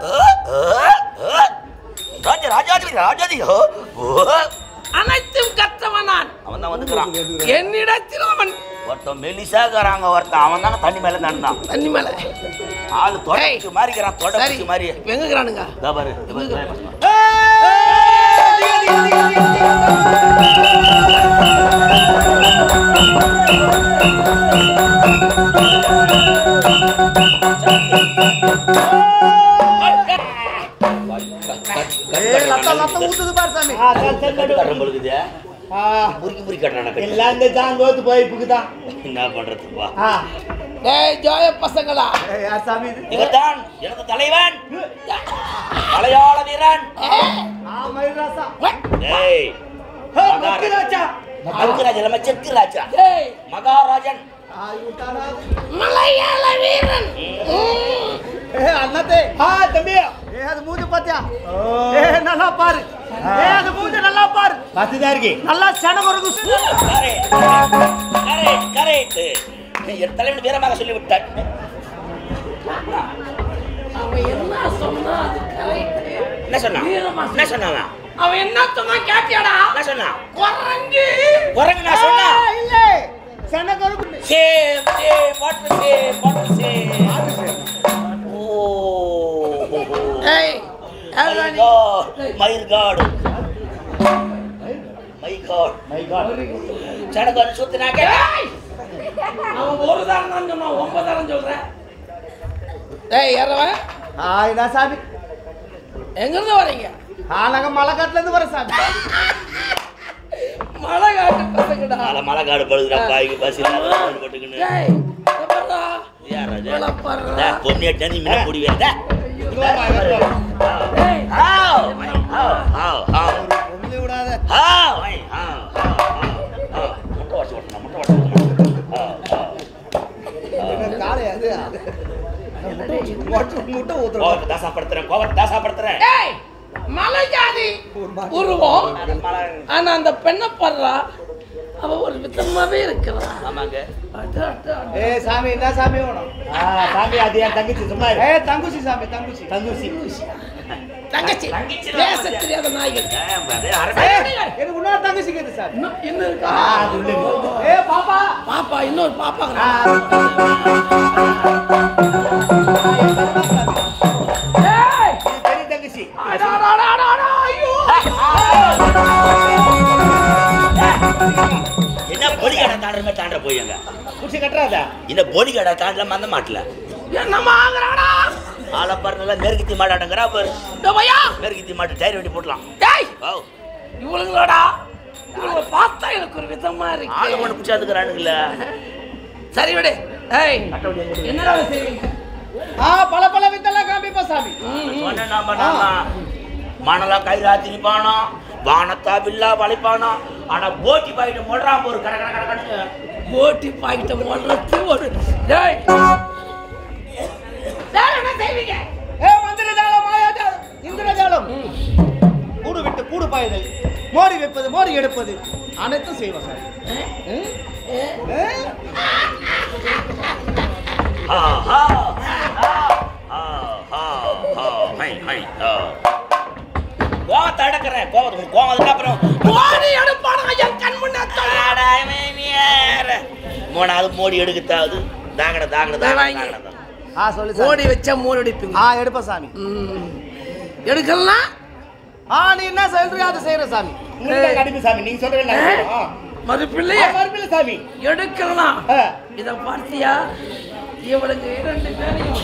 ராஜா ராஜாதி ராஜாதி அனைத்தும் கற்றவன் நான் அவன் தான் வந்துக்கிறான் என்னிடத்தில் அவன் ஒருத்தன் மெலிசாக்குறாங்க ஒருத்தன் அவன் தானே தண்ணி மேல நடந்தான் தண்ணி மேல ஆளு தொடச்சு மாறிக்கிறான் சரி தொடச்சு மாறி எங்குறானுங்க இதோ பாரு இதோ பாரு. ஏய் லத்தம் லத்தம் ஊத்துது பாரு சாமி ஆ சரி சரி நடு. கட்டுறேன் பொழுது ஆ முறுக்கி முறுக்கி கட்டுறான் எல்லாம் இந்த ஜாங்கோத்து போய்ப்புக்கு தான் என்ன பண்றதுப்பா ஆ டேய் ஜோய பசங்களா ஏய் யார் சாமி இது இவர்தான் எனது தலைவன் மலையாள வீரன் ஆ மயிராசா டேய் ஹே, மக்கிராச்சா. மகுராஜ் இல்ல செக்கு ராஜா டேய் மகாராஜன் ஆ இவட்டானா மலையாள வீரன் ஏய் அண்ணாத்தே ஆ தம்பி ஏய் அது மூஞ்சி பாத்தியா ஏய் நல்லா பாரு ஏய் அது மூஞ்சி நல்லா பாரு பார்த்துதான் இருக்கு நல்லா சனமருக்கு கரெக்ட் கரெக்ட் கரெக்ட் என் தலைவன் வீரமாக சொல்லிவிட்டான் அவன் என்ன சொன்னா அது correct. என்ன சொன்னான் வீரமா என்ன சொன்னான் அவன்? அவன் என்ன சொன்னா கேட்டியாடா என்ன சொன்னான் குரங்கு குரங்கு நான் சொன்னா இல்ல சனகருக்கு same same what same what same ஓ ஏய் யாருடா நீ? மயிர் காடு மை காட் மை காட் சடங்கு வந்து சுத்தினாக்க ஏய்! அவன் ஒரு தரம் தான் சொன்னான் ஒன்பது தரம் சொல்றேன் ஏய் யாரவன் ஆயிடா சாமி எங்கிருந்து வரீங்க ஆ நாங்க மலைக்காட்டுல இருந்து வர சாமி மழை காட்டு பசங்கடா மலை மலை காடு படுதுடா பாய்க்கு பஸ்ஸில் போட்டுக்கின்னு ஏய் இதை பாருடா. யார் அது இவளை பாருடா. டேய், பொன்னியட்ட நீ முன்ன கூடி வேண்டா ஏய், ஹாவ் ஹாவ் ஹாவ் ஹாவ் ஒண்ணு விடாத ஹாவ் ஹாவ் ஹாவ் முட்டை வாசி ஓட்டணும் முட்டை வாசி ஓட்டணும் காலை அது முட்டை முட்டை ஊத்துறோம் கோவத்தை தாசாப்படுத்துறேன் கோவத்தை தாசாப்படுத்துறேன் ஏய், மலை ஜாதி உருவம் ஆனா அந்த பெண்ணை பாடுறா அவ ஒரு விதமாவே இருக்கிறா ஆமாங்க அட, அட, அட. ஏ சாமி என்ன சாமி வேணும் ஆ சாமி அது என் தங்கச்சி சும்மா இரு. ஏ தங்குச்சி சாமி தங்குச்சி தங்குச்சி தங்கச்சி தங்கச்சி பேச தெரியாத நாய்கள் ஏய், எனக்கு இன்னொரு தங்கச்சி கேது சார் இன்னும் இன்னும் இருக்கா ஆ, அது உள்ள இருக்கு. ஏ பாப்பா பாப்பா இன்னொரு பாப்பா ஆ, ஏய் இது பெரிய தங்கச்சி அட, அட, அட, அட, அட, ஐயோ என்ன பொடி கடை தாண்டுற தாண்ட போய்ங்க குடிச்சு கட்டுறாதா இந்த பொடி கடை தாண்டல மந்த மாட்டல என்னம்மா ஆகுறாடா ஆலப்பாரு நல்லா நெருக்கத்தி மாட்டாடுங்கிறா பாரு இந்த பையா நெருக்கத்தி மாட்டு டயர் வண்டி போடலாம் டேய் ஓ இவளுங்களோடா இவளுங்க பார்த்தா எனக்கு ஒரு விதமா ஆளை இருக்கு கொண்டு பிடிச்சாதுக்கிறானுங்கள சரி விடு ஏய் என்னடா செய்வீங்க ஆ பல பல வித்தெல்லாம் காமிப்பா சாமி சொன்ன நாம நாம மணலா கைராத்தி நிப்பானோ வானத்தா வில்லா வளைப்பானோ ஆனா போட்டி பாயிட்டு முடுறான் ஒரு கட கட கட கடன்னு போட்டி பாக்கிட்ட முடுறது ஒரு டேய் வேற என்ன செய்வீங்க ஏ மந்திரஜாலம் மாயாஜாலம் இந்திரஜாலம் கூடு விட்டு கூடு பாயுதல் மோடி வைப்பது மோடி எடுப்பது அனைத்தும் செய்வோம் சார் ம்? ஏ? ஆ, ஆ, ஆ, ஆ, ஆ, ஆ, ஹை, ஹை, ஆ. கோவத்தை அடக்குறேன் கோவத்தை உனக்கு கோவம் அதுக்கு அப்புறம் போடி எடுப்பானா என் கண் முன்னாடி அடா, இவன் வேற. மூணாவது மோடி எடுக்கத்தாவது தாங்கட தாங்கட டேய், தாங்கட வாங்கி. தாங்கட ஆ சொல்லு சாமி ஓடி வச்சா மூணு அடிப்பீங்க ஆ எடுப்பா சாமி ம். எடுக்கலாம் ஆ நீ என்ன சொல்றியோ அதை செய்யற சாமி உங்களுக்கு அடிமை சாமி நீங்க சொல்றது நான் செய்றோம். மறுப்பிள்ளைய ஆ, மறுப்பில்லை சாமி எடுக்கலாம் ஆ. இத பார்த்தியா இவளுக்கு இரண்டு பேரையும்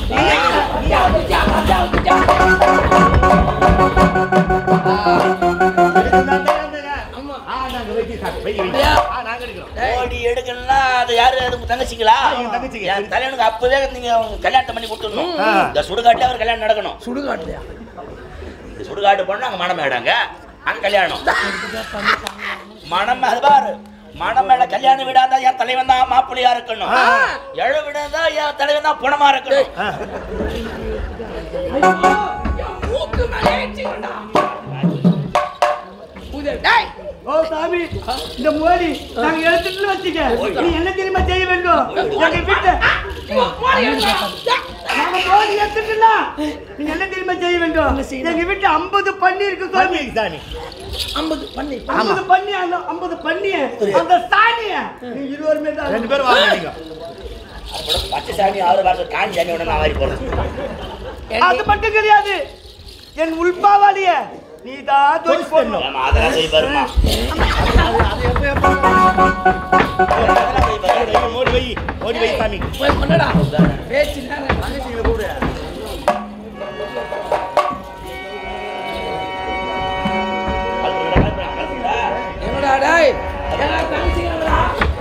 ஆமா. ஆ, நாங்க வைக்க சாமி, வைக்க, வைக்க. ஐயா. ஆ, நாங்க எடுக்கிறோம். மோடி எடுக்கலாம் அது யாரு அது உங்க தங்கச்சிங்களா ஆ, எங்க தங்கச்சிங்க. என் தலைவனுக்கு அப்பவே நீங்க கல்யாணம் பண்ணி கொடுத்துடணும் ஆ. இந்த சுடுகாட்டுல அவர் கல்யாணம் நடக்கணும் சுடுகாட்டுலையா இந்த சுடுகாட்டு போனா அங்க மனம் மேடாங்க அங்க கல்யாணம் மனம் அது பாரு மனம் மேல கல்யாணம் விடாதா என் தலைவன் தான் மாப்பிள்ளையா இருக்கணும் ஆ. எழ விடாதா என் தலைவன் தான் புணமா இருக்கணும் ஆ. என் மூக்கு மேலே ஏற்றிக்கொண்டா. உதவி. டேய், ஓ சாமி இந்த மோடி நாங்க எடுத்துட்டு வச்சுக்க நீ என்ன தெரியுமா செய்ய வேண்டும் எங்க வீட்டை இவன் போடி எடுடா. டேய், நாங்க மோடி எடுத்துட்டுலாம் நீ என்ன தெரியுமா செய்ய வேண்டும் எங்க வீட்டு ஐம்பது பண்ணி இருக்கு சாமி சாமி ஐம்பது பண்ணி ஐம்பது பண்ணி அந்த ஐம்பது பண்ணி அந்த சாணிய நீ இருவருமே தான் ரெண்டு பேரும் வாங்க நீங்க அப்புறம் பச்சை சாமி ஆறு வருஷம் காஞ்சி சாமி உடனே நான் வாரி போறேன் அது மட்டும் கிடையாது என் உள்பாவாளிய நீ தான் தோச்சு போடணும் ஆமா, அதெல்லாம் போய் பாருமா அதெல்லாம் போய் பாரு. ஓடி வை ஓடி வை சாமி போய் பண்ணுடா பேச்சு நேரம் கலப்புடா, கலப்புடா, கலப்புடா. என்னடா டேய் என்ன தங்கச்சிங்களா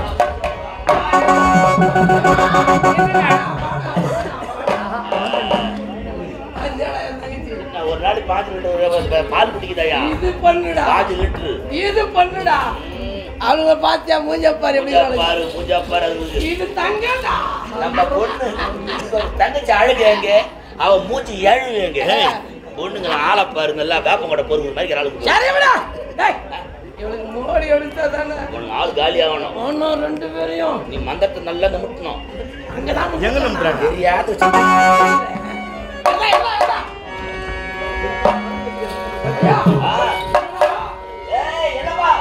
நான் ஒரு நாளைக்கு பாஞ்சு லிட்டர் பால் குடிக்குதாயா இது பண்ணுடா பாஞ்சு லிட்டரு இது பண்ணுடா அவங்க பாத்தியா மூஞ்ச பாரு எப்படி பூஜா கிடக்கு. பாரு பூஜா பாரு அது இது தங்கடா நம்ம பொண்ணு உங்க தங்கச்சி அழுகுங்க அவ மூச்சு எழுவுங்க பொண்ணுங்க ஆளை பாருங்க எல்லாம் வேப்பங்கொடை பொறுப்பு மாதிரி ஆளு சரி விடா டேய் இவளுக்கு மோடி எடுத்தா தானே உனக்கு ஆள் காலி ஆகணும் ஒன்னும் ரெண்டு பேரையும் நீ மந்தத்தை நல்லா நிமிட்டணும் அங்கதான் எங்க நம்புறாங்க தெரியாத எல்லாம், எல்லாம், எல்லாம். என்னப்பா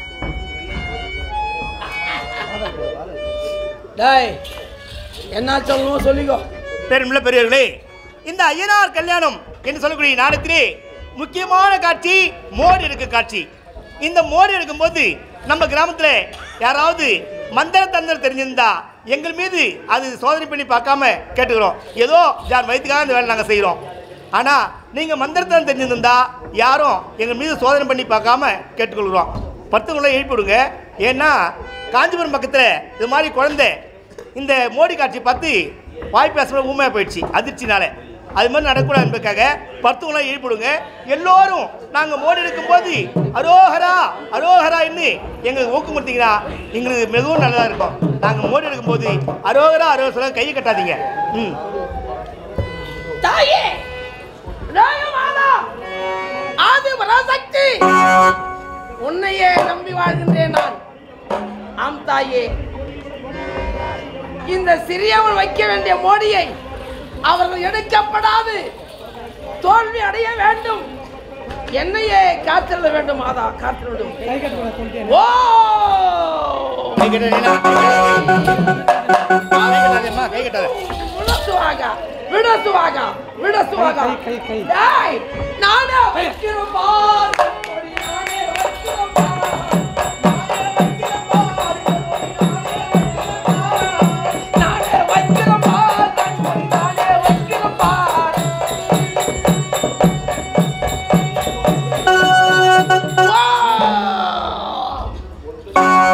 டேய் என்ன சொல்லணும் சொல்லிக்கோ பெருமில்ல பெரியவர்களே இந்த ஐயனார் கல்யாணம் என்று சொல்லக்கூடிய நாடத்திலே முக்கியமான காட்சி மோடி எடுக்க காட்சி இந்த மோடி எடுக்கும்போது நம்ம கிராமத்தில் யாராவது மந்திர தந்திரம் தெரிஞ்சிருந்தா எங்கள் மீது அது சோதனை பண்ணி பார்க்காம கேட்டுக்கிறோம் ஏதோ யார் வயிற்றுக்காக இந்த வேலை நாங்கள் செய்கிறோம் ஆனால் நீங்கள் மந்திரத்தனம் தெரிஞ்சிருந்தா யாரும் எங்கள் மீது சோதனை பண்ணி பார்க்காம கேட்டுக்கொள்கிறோம் பத்துக்குள்ளே எழுப்பி விடுங்க ஏன்னா காஞ்சிபுரம் பக்கத்தில் இது மாதிரி குழந்தை இந்த மோடி காட்சி பார்த்து வாய் பேசுகிற ஊமையாக போயிடுச்சு அதிர்ச்சினால அது மாதிரி நடக்கூடாது என்பதற்காக பத்துக்குள்ளே எழுப்பிடுங்க எல்லோரும் நாங்கள் மோடி எடுக்கும்போது அரோஹரா அரோஹரா என்று எங்களுக்கு ஊக்கம் கொடுத்தீங்கன்னா எங்களுக்கு மிகவும் நல்லதாக இருக்கும் நாங்கள் மோடி எடுக்கும்போது அரோஹரா அரோஹரா கையை கட்டாதீங்க ம் தாயே ராயமாதா ஆதி பராசக்தி உன்னையே நம்பி வாழ்கின்றேன் நான் ஆம் தாயே இந்த சிறியவன் வைக்க வேண்டிய மோடியை அவர்கள் எடுக்கப்படாது தோல்வி அடைய வேண்டும் என்னையே காத்திருட வேண்டும் மாதா காத்திருடும் ஓ கை கட்டாதீங்களா? கை கட்டாதேம்மா, கை கட்டாத விடசுவாக விடசுவாக விடசுவாக டேய் நானே வைக்கிறேன் பார் நானே வைக்கிறேன் பார் நானே வைக்கிறேன் பார் நானே வைக்கிறேன் பார் வா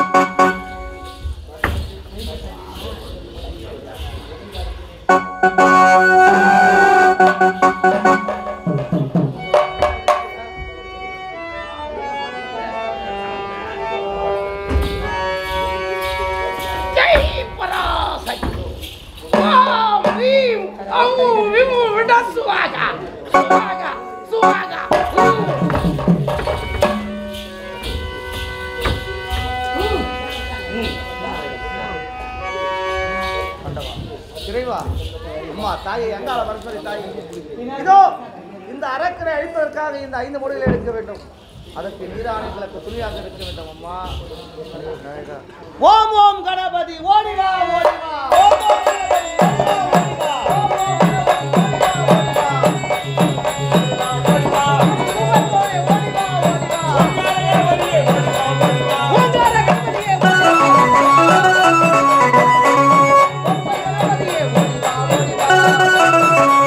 ஜெய் பராசக்தி ஓம் ரீம் ஔ விமு விட சுவாகா சுவாகா சுவாகா இறைவா அம்மா தாயை எங்கால பரஸ்பரி தாய் இதோ இந்த அரக்கரை அழிப்பதற்காக இந்த ஐந்து முடிகளை எடுக்க வேண்டும் அதற்கு நீராணைகளுக்கு துணியாக இருக்க வேண்டும் அம்மா ஓம் ஓம் கணபதி ஓடிவா ஓடிவா ஓம் ஓம் கணபதி, ஓடிவா, ஓடிவா, ஓடிவா, ஓடிவா, ஓடிவா. ஓங்கார கணபதியே, கணபதியே, ஓடிவா, ஓடிவா.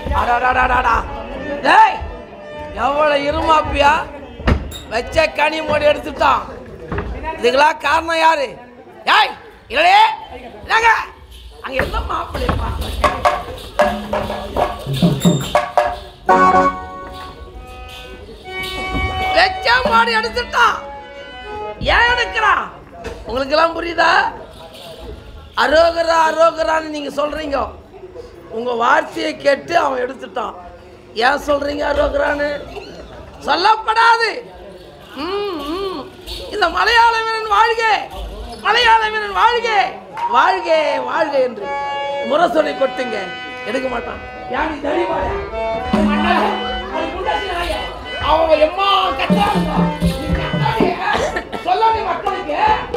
அடாடாடாடாடா. டேய் எவ்வளவு இருமாப்பியா வச்ச கனி மூடி எடுத்துட்டான் இதுக்கெல்லாம் காரணம் யாரு ஏய் இல்லையே என்னங்க அங்க என்ன மாப்பிள்ளையப்பா வச்ச மாடி எடுத்துட்டான் ஏன் எடுக்கிறான் உங்களுக்கு எல்லாம் புரியுதா அரோகரா அரோகரான்னு நீங்க சொல்றீங்க உங்க வார்த்தையை கேட்டு அவன் எடுத்துட்டான் ஏன் சொல்றீங்க அரோகரான்னு சொல்லப்படாது ம், ம். இந்த மலையாள வீரன் வாழ்க மலையாள வீரன் வாழ்க வாழ்க வாழ்க என்று முரசொலி கொட்டுங்க எடுக்க மாட்டான் யானி தடிமாடா அவன் எம்மா கட்டாங்க சொல்லாதே மக்களுக்கு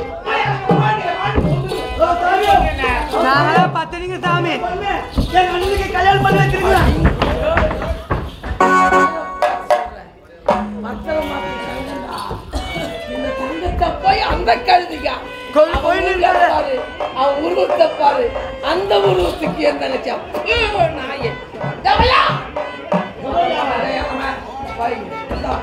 நாங்களா பத்தனிங்க சாமி என் அண்ணனுக்கு கல்யாணம் பண்ணி வச்சிருக்கீங்களா மக்களை மாத்தி தங்கம்டா. இந்த தங்கத்தை போய் அந்த கழுதிக்கா கொண்டு போய் அவன் நின்றாரு. உருவத்தை பாரு, அவன் உருவத்தை பாரு அந்த உருவத்துக்கு என்ன நினைச்சா ஐயோ, நாயே டபுளா! டேய், அவன், பாருங்க, இந்தா.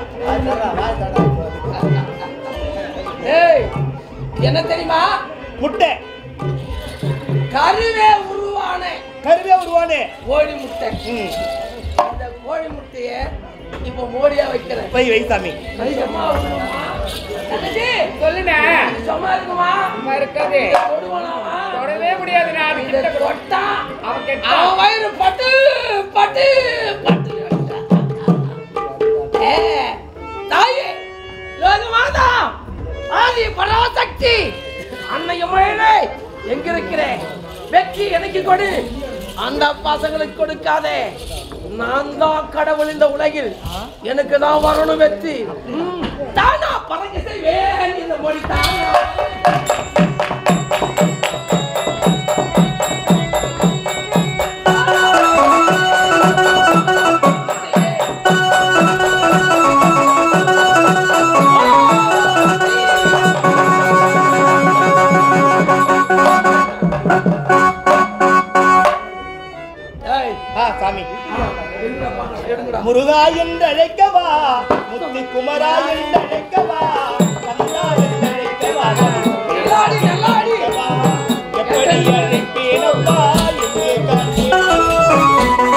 ஏய், என்ன தெரியுமா முட்டை கருவே உருவான கருவே உருவானே கோழி முட்டை ம் இந்த கோழி முட்டைய இப்ப மோடியா வைக்கிறேன் வை வை சாமி கையம்மா வருமா? தங்கச்சி, சொல்லுண்ணே இது சும்மா இருக்குமா சும்மா இருக்காது இதை தொடுவானாமா? தொடவே முடியாது நான் இதை தொட்டா அவன் கெட்டான். அவன் வயிறு பட்டு பட்டு பட்டு ஏ, தாயே லோகமாதா ஆதி பராசக்தி அன்னையும் மழை எங்க இருக்கிறேன் வெற்றி எனக்கு கொடு அந்த பசங்களுக்கு கொடுக்காதே நான் தான் கடவுள் இந்த உலகில் எனக்கு தான் வரணும் வெற்றி ம், தானா பறக்க செய்வேன் இந்த மொழி தானா ஏய், ஆ சாமி எடுங்கப்பா, எடுங்கடா. முருகா என்று அழைக்கவா முத்து குமரா என்று அழைக்கவா கந்தா என்று அழைக்கவா நல்லாடி, நல்லாடி. அழைக்கவா. எப்படி அழைப்பேனப்பா எங்கே காண்பேன்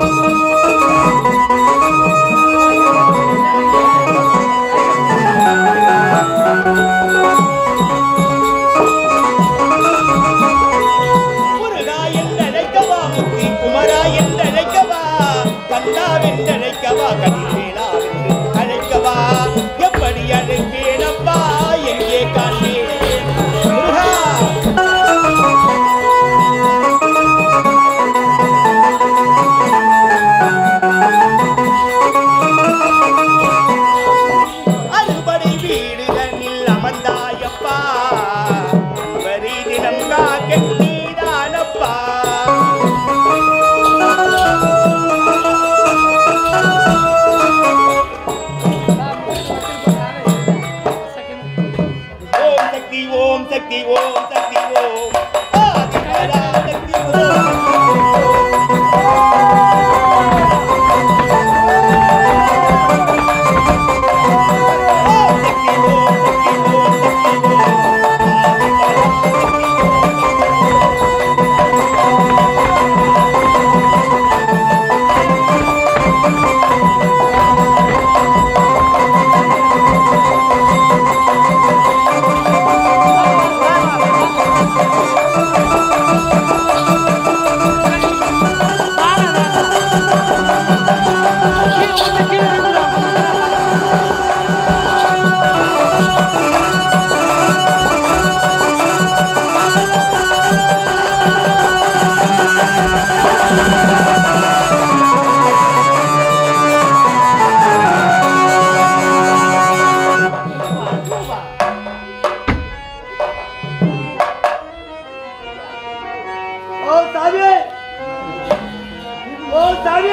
முருகா என்று அழைக்கவா முத்தி குமரா என்று அழைக்கவா கந்தா என்று அழைக்கவா கதிர்வேலா என்று அழைக்கவா எப்படி அழைப்பேனப்பா எங்கே காண்பேன் முருகா அறுபடை வீடுகளில் அமர்ந்தாயப்பா அன்பரி தினம் காக்க நீதானப்பா ஓம் சக்தி ஓம் சக்தி ஓம் சக்தி ஓம் ஆதிபரா சக்தி ஓம் ஓம் சக்தி ஓம் சக்தி ஓம் சக்தி ஓம் ஆதிபரா சக்தி ஓம் ஓ சாமி ஓ சாமி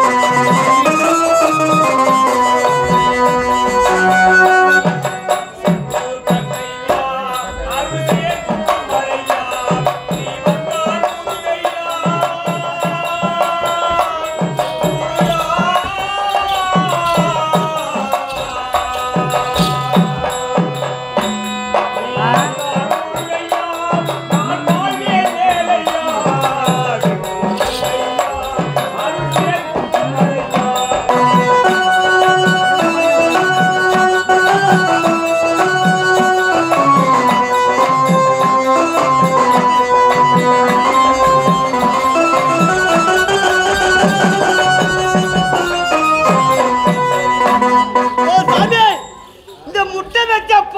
ஆ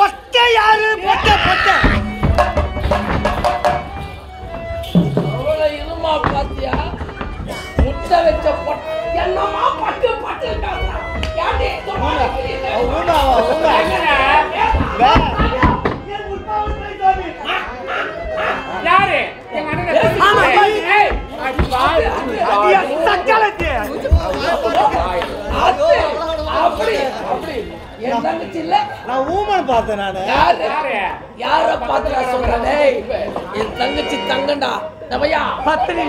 பொட்ட யாரு பொட்ட பொட்ட அவ்வளவு இருமா பாத்தியா முட்டை வச்ச பொட் என்னமா பட்டு பட்டு காட்டுறா. ஏன்டி சும்மா இருக்கிறீங்க? எங்கடா? யாரு எங்க அண்ணனை ஆமா, பேசி- ஏய், அடி வாய். ஐயா, சக்காலத்தி. அது, அப்படி அப்படி என் தங்கச்சி இல்ல நான் ஊமன் பார்த்தேன் நானு யாரு யாரு? யார பார்த்து நான் சொல்றேன் டேய், என் தங்கச்சி தங்கண்டா நவையா பத்தினி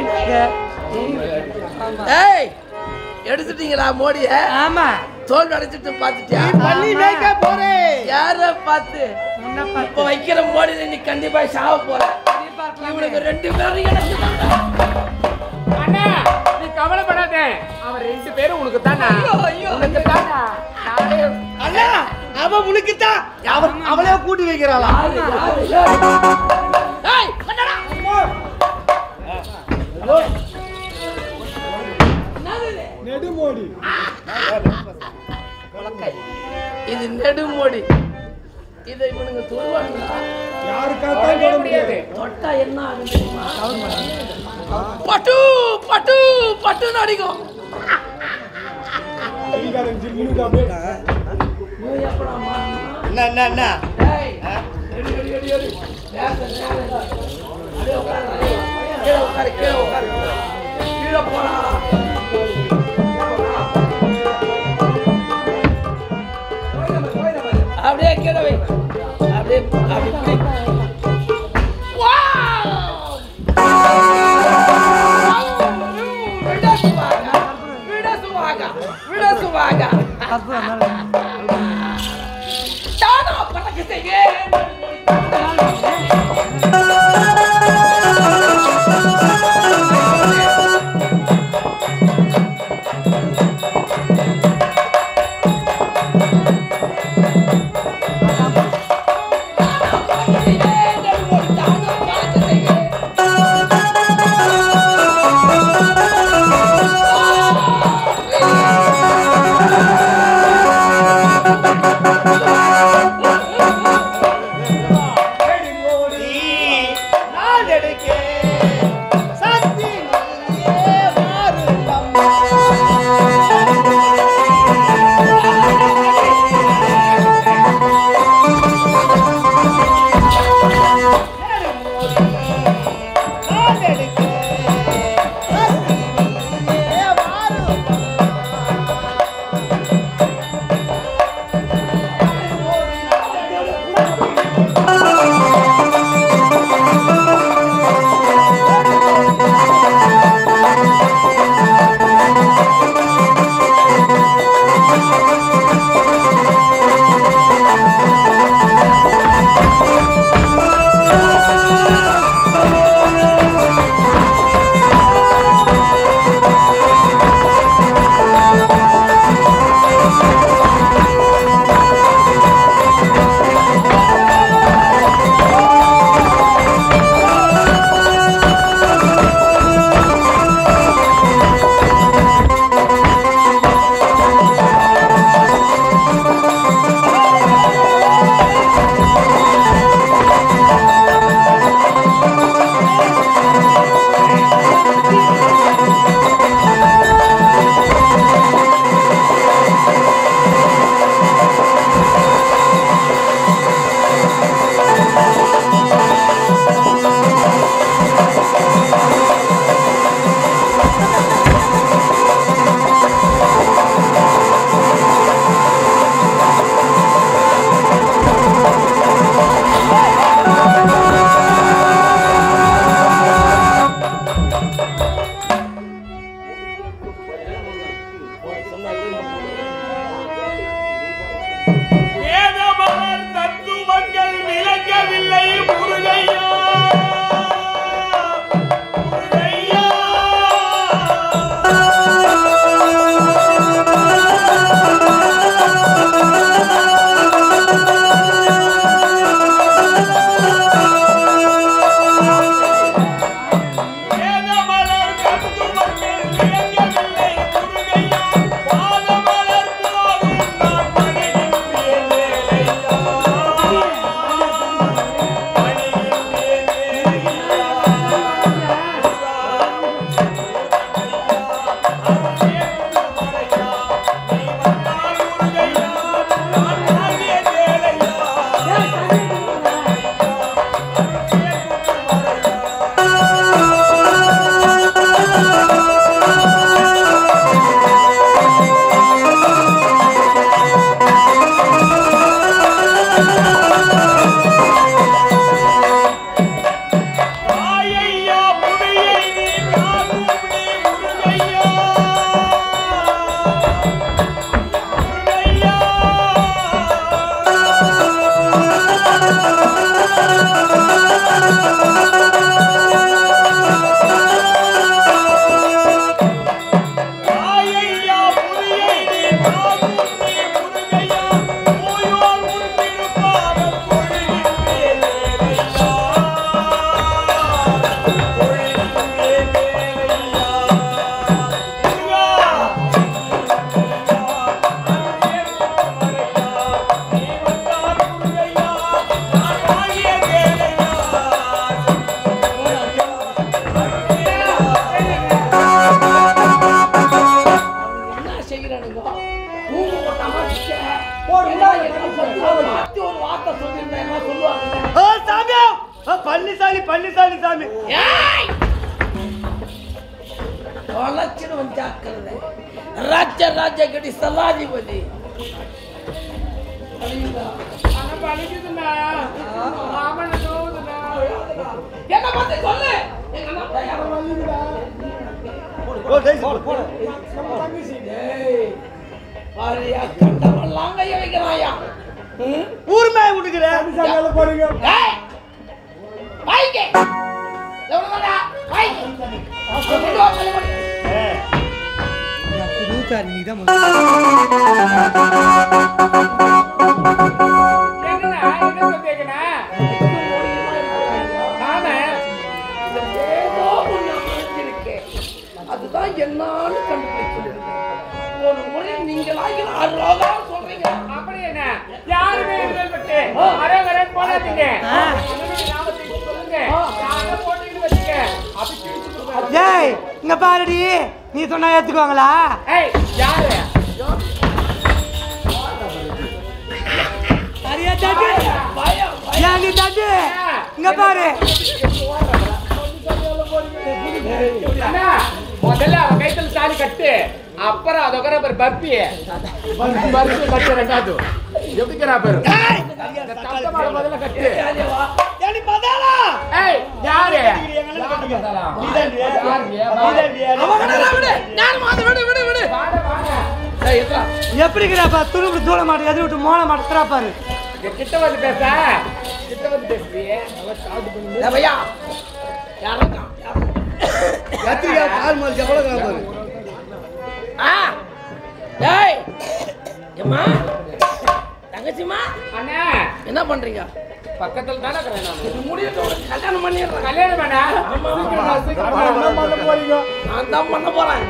ஏய் எடுத்துட்டீங்களா மோடிய ஆமா தோல் அடைச்சிட்டு பாத்துட்டியா பள்ளி மேய்க்க போறேன் யார பார்த்து இப்ப வைக்கிற மோடியில நீ கண்டிப்பா சாவ போற இவனுக்கு ரெண்டு பேரும் எனக்கு தான்டா. அண்ணா நீ கவலைப்படாத அவன் ரெண்டு பேரும் உனக்கு தானா உனக்கு தானா நானே அண்ணா அவ உனக்குத்தான் அவ அவளே கூட்டி வைக்கிறாளா யாரு, யாரு, யாரு? ஏய், என்னடா? என்னது இது? நெடுமோடி இது நெடுமோடி இதை இவனுங்க தொடுவானுங்களா தொடவே முடியாது தொட்டா என்ன ஆகும் தெரியுமா பட்டு பட்டு பட்டுன்னு அடிக்கும் நீ எப்படா மாறணும்? என்ன என்ன என்ன ஏய், எடி, எடி, எடி, எடி. நேரத்தை, நேரத்தை. அப்படியே உட்காரு, அப்படியே. கீழே உட்காரு, கீழே உட்காரு. கீழே போடா. அப்படியே கீழே வை அப்படியே அப்படி பிடி. வாவ்! விட சுவாகா, விட சுவாகா, விட சுவாகா. தானா பறக்க செய்வேன். ஆ என்ன செய்யறானுங்க தூங்க போட்டாம இருக்க. எல்லாம் என்ன சொல்லுவாங்க? மாத்தி ஒரு வார்த்தை சொல்லியிருந்தா என்ன சொல்லுவாங்க சாமியா பழனிசாமி பழனிசாமி சாமி ஏய்! தொலைச்சிடுவன் ஜாக்கிரதை. ராஜ ராஜ கடி சலாதிபதி என்ன பத்தி சொல்லு எங்க அண்ணா யாரோ வலிக்குதா? டேய், பாரியா, கண்டவன்லாம் கைய வைக்கிறாயா? ம்? ஊர்மே விட்டுக்கிறேன் டேய், வாய்ங்க. எவ்வளவு வேணா? வாய்ங்க. கொண்டு வா, கொண்டு வா. ஏதோ ஒண்ணு அமைஞ்சிருக்கு. அதுதான் என்னான்னு கண்டுபிடிச்சிருக்கு ஒரு முறை நீங்களாகி அரோகா சொல்றீங்க அப்படி என்ன யாருமே இருந்தல்பட்டு அரவரன் போடாதீங்க என்னுடைய நாமத்தை சொல்லுங்க யாரை போட்டுக்கிட்டு வச்சுக்க அப்படி கிழிச்சு கொடுங்க. ஏய் இங்க பாருடி நீ சொன்னா ஏத்துக்குவாங்களா ஏய் யாரு சரியா தாட்டு பயம் ஏன் நீ தாட்டு இங்க பாரு அண்ணா முதல்ல அவன் கைத்துல தாலி கட்டு அப்புறம் அதோட பேர் பப்பி பப்பி கட்டு ரெண்டாவது எப்படிக்கிறா பேரு இந்த தத்தமாட முதல்ல கட்டு ஏடி பதாலா ஏய் யாரு வாட வாட எப்படிங்கிறப்ப துருப்பு தூள மாட்டு எதிர் விட்டு மோள மாட்டு பாரு இங்க கிட்ட வந்து பேச கிட்ட வந்து பேசுறியே நல்லா காது பண்ணி பையா யாருக்கா கத்திரிக்காய் கால் மாதிரி எவ்வளோ பாரு ஆ டேய் ஏம்மா தங்கச்சிம்மா அண்ணா என்ன பண்றீங்க பக்கத்துல தானே இருக்கிறேன் நான் இது முடியட்டும் ஒரு கல்யாணம் பண்ணிடுறேன் கல்யாணம் வேணா சீக்கிரமா, சீக்கிரமா. நான் தான் பண்ண போறேன்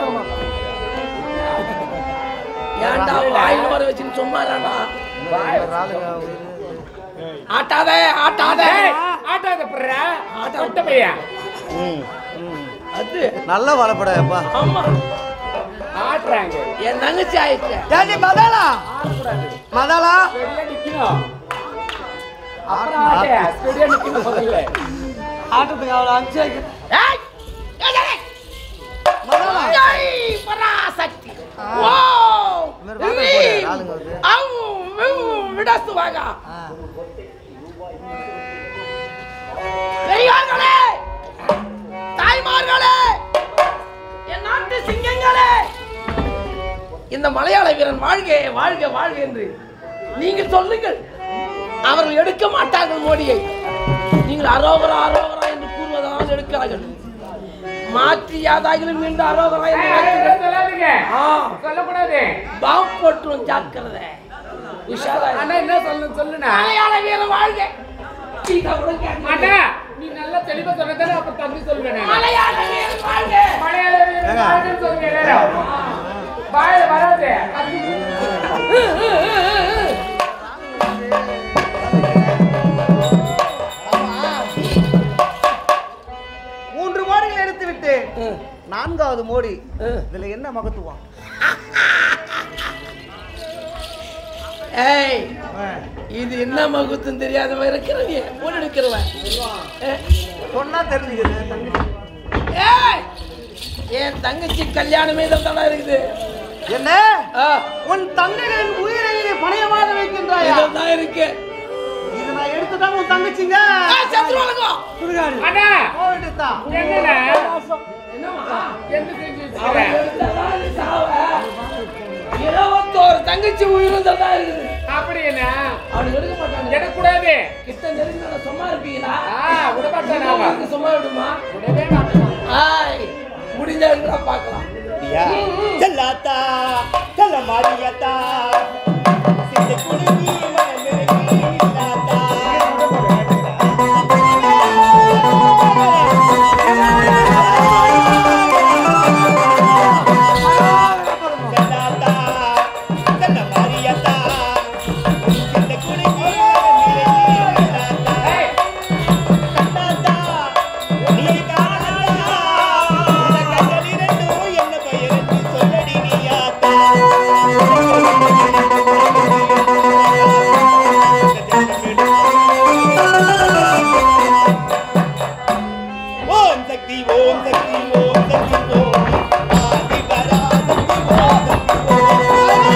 ஏன்டா வாயில் வர வச்சுன்னு சும்மா இருடா. ஆட்டாதே ஆட்டாதே ஏய், ஆட்டாத புர்ரா. கொட்ட பையன். அது நல்ல வளப்படாப்பா ஆமா ஆட்டுறாங்க. என் தங்கச்சி ஆயிடுச்சு ஏடி மதாலா மதாலா வெளில நிக்கணும். அப்புறம் ஆட்டு. ஸ்டெடியா நிக்கணும் முதல்ல. ஆட்டத்துக்கு அவ்வளோ அஞ்சு வைக்க ஏய் ஏய், ஏய், ஏய். ஜெய் பராசக்தி ஓ ரீம். அவு, விவு, விடஸ்து வாங்க பெரியார்களே தாய்மார்களே என் நாட்டு சிங்கங்களே இந்த மலையாள வீரன் வாழ்க வாழ்க வாழ்க என்று நீங்கள் சொல்லுங்கள் அவர்கள் எடுக்க மாட்டார்கள் மோடியை நீங்கள் அரோகரா அரோகரா என்று கூறுவதனால் எடுக்கிறார்கள் மாற்றி யாதாகிலும் மீண்டு அரோகரா என்று ஏய், மாற்றுங்கள். இதெல்லாம் சொல்லாதீங்க. ஆ சொல்லக்கூடாது. பாம் போட்டுரும் ஜாக்கிரதை உஷாரா இரு. அண்ணா என்ன சொல்லணும் சொல்லுண்ணா. மலையாள வீரன் வாழ்க சீதா கூட கேட்க அண்ணா, நீ நல்லா தெளிவா சொன்னதானே அப்ப தம்பி சொல்லுவேன் நான். மலையாள வீரன் வாழ்க மலையாள வீரன் வாழ்கன்னு சொல்லுங்க எல்லாரும். வாயில வராது அது மூன்று மோடிகள் எடுத்து விட்டு நான்காவது மோடி இதுல என்ன மகத்துவம் ஏய் இது என்ன மகுத்தும் தெரியாதவன் இருக்கிறவங்க போட்டு எடுக்கிறவன் சொன்னா தெரிஞ்சுக்கிறது தங்கச்சி. ஏய் என் தங்கச்சி கல்யாணமே தான் இருக்குது என்ன ஆ, உன் தங்கைகளின் உயிரை நீ பணையமாக வைக்கின்றாயா இதுதான் இருக்கு அப்பதான் உன் தங்கச்சிங்க சத்துருவாளுங்க சுடுகாடு அண்ணா போக வேண்டியதுதான் என்னண்ணா என்னம்மா என்ன செஞ்சு வச்சிருக்க? இருபத்தோரு தங்கச்சி உயிரிழந்ததா இருக்குது அப்படி என்ன அவனுக்கு எடுக்க மாட்டாங்க எடுக்கக்கூடாது கிட்ட நெருங்கின சும்மா இருப்பீங்களா ஆ விட மாட்டேன் நாம அவனுக்கு சும்மா விடுமா விடவே மாட்டேன் ஆய் முடிஞ்சா கூட பார்க்கலாம் செல்லாத்தா செல்ல மாரியாத்தா சிந்த குடுமி மனமிருகி இல்லாத்தா செல்லாத்தா செல்ல மாரியாத்தா சிந்த குடுமி மனமிருகி இல்லாத்தா கண்ணாத்தா நீ காணத்தா இந்த கண்கள் இரண்டும் என்ன பெயரென்று சொல்லடி நீயாத்தா ஓம் சக்தி ஓம் சக்தி ஓம் சக்தி ஓம் ஆதி பராசக்தி ஓம் சக்தி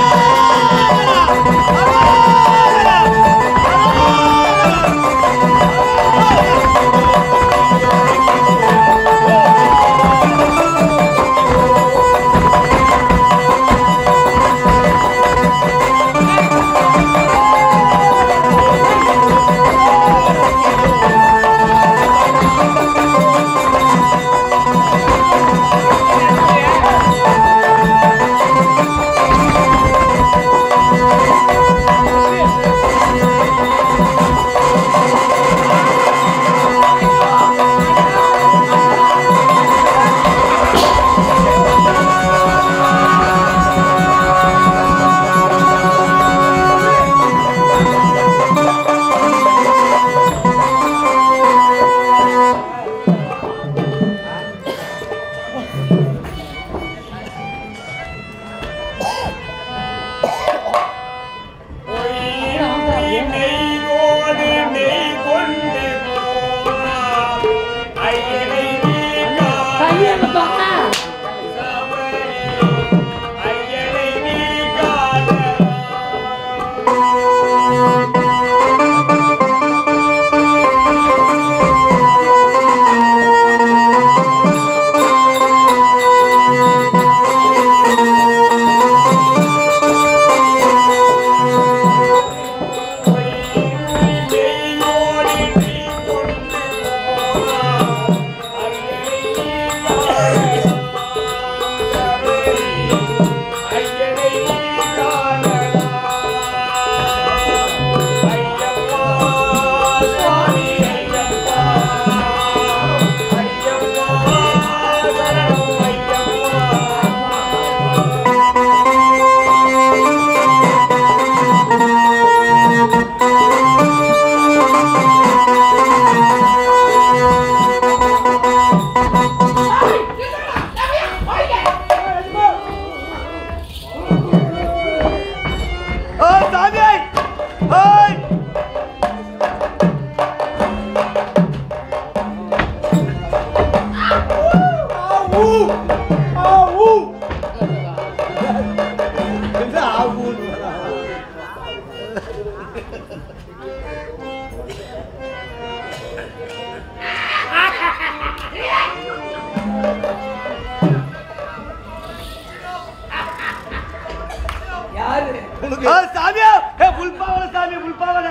சாமியா ஏ புல்பாவல சாமி புல்பாவல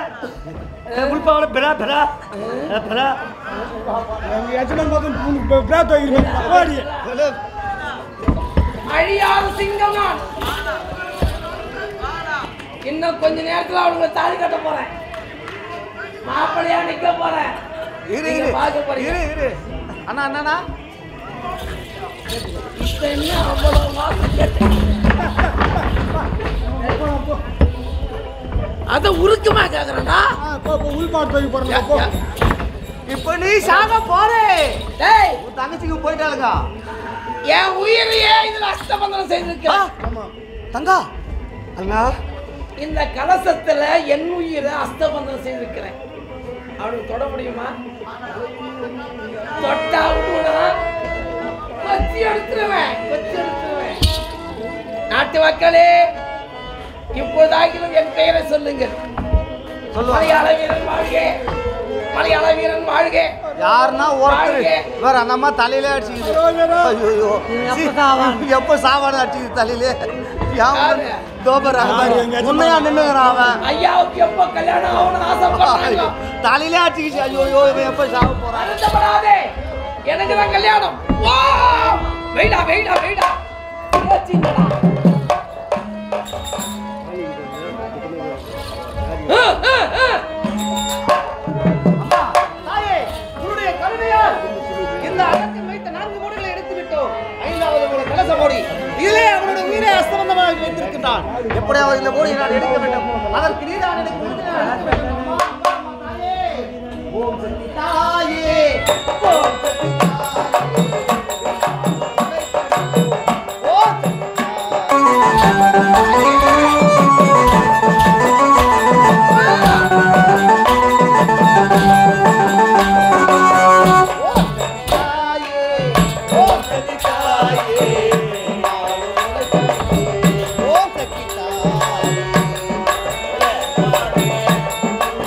ஏ புல்பாவல பெரா பெரா ஏ பெரா எங்க எஜமான் பார்த்து பெரா தூக்கி ஓடி அழியாத சிங்கம் நான் இன்னும் கொஞ்ச நேரத்துல அவனுங்க தாலி கட்ட போறேன் மாப்பிள்ளையா நிக்க போறேன் இரு நீங்க இரு பார்க்க போறீங்க இரு இரு அண்ணா அண்ணா இப்ப என்ன அவ்வளவு மாசம் கேட்டேன் அத உருக்கமா கேக்குறேன்டா உள்பாடு தூக்கி போறேன் இப்போ நீ சாக போறே டேய் உன் தங்கச்சிக்கு போயிட்டாளுங்க என் உயிரையே இதுல அஸ்தபந்தனம் செய்திருக்கேன் தங்கா அண்ணா இந்த கலசத்துல என் உயிரை அஸ்தபந்தனம் செய்திருக்கிறேன் அவனுக்கு தொட முடியுமா தொட்டா விடுவனா கொச்சி எடுத்துருவேன் கொச்சி எடுத்துருவேன் நாட்டு மக்களே இப்போதாகிலும் என் பெயரை சொல்லுங்கள் சொல்லுவாங்க. மலையாள வீரன் வாழ்க மலையாள வீரன் வாழ்க யாருன்னா ஒருத்தர் வாழ்க. வேற அந்த அம்மா தலையிலே அடிச்சுக்குது ஐயோ எப்போ சாவாடு அடிச்சுக்குது தலையிலே யாரு? உண்மையா நின்னுங்கிறான் அவன் ஐயாவுக்கு எப்ப கல்யாணம் ஆகணும்னு ஆசைப்படுறாங்க தலையிலே அடிச்சுக்கிச்சு ஐயோ ஐயோ இவன் எப்போ சாவ போறான் வருத்தப்படாதே எனக்கு தான் கல்யாணம் வா வெயிடா வெயிடா வெயிடா ஏச்சிங்கடா. ஆ, ஆ, ஆ. தாயே உன்னுடைய கருணையால் இந்த அகத்தில் வைத்த நான்கு மூடுகளை எடுத்து விட்டோம் ஐந்தாவது மூடு கலச மூடி இதிலே அவனுடைய உயிரை அஸ்தமந்தமாக வைத்திருக்கின்றான் எப்படியாவது இந்த மூடியை நான் எடுக்க வேண்டும் அதற்கு நீதான் எனக்கு உறுதியாக எடுக்க வேண்டும். அம்மா, அம்மா, அம்மா, தாயே. ஓம் சக்தி தாயே ஓம் சக்தி தாயே. ஓம் சக்தி தாயே ஓம் சக்தி தாயே ஓம் சக்தி தாயே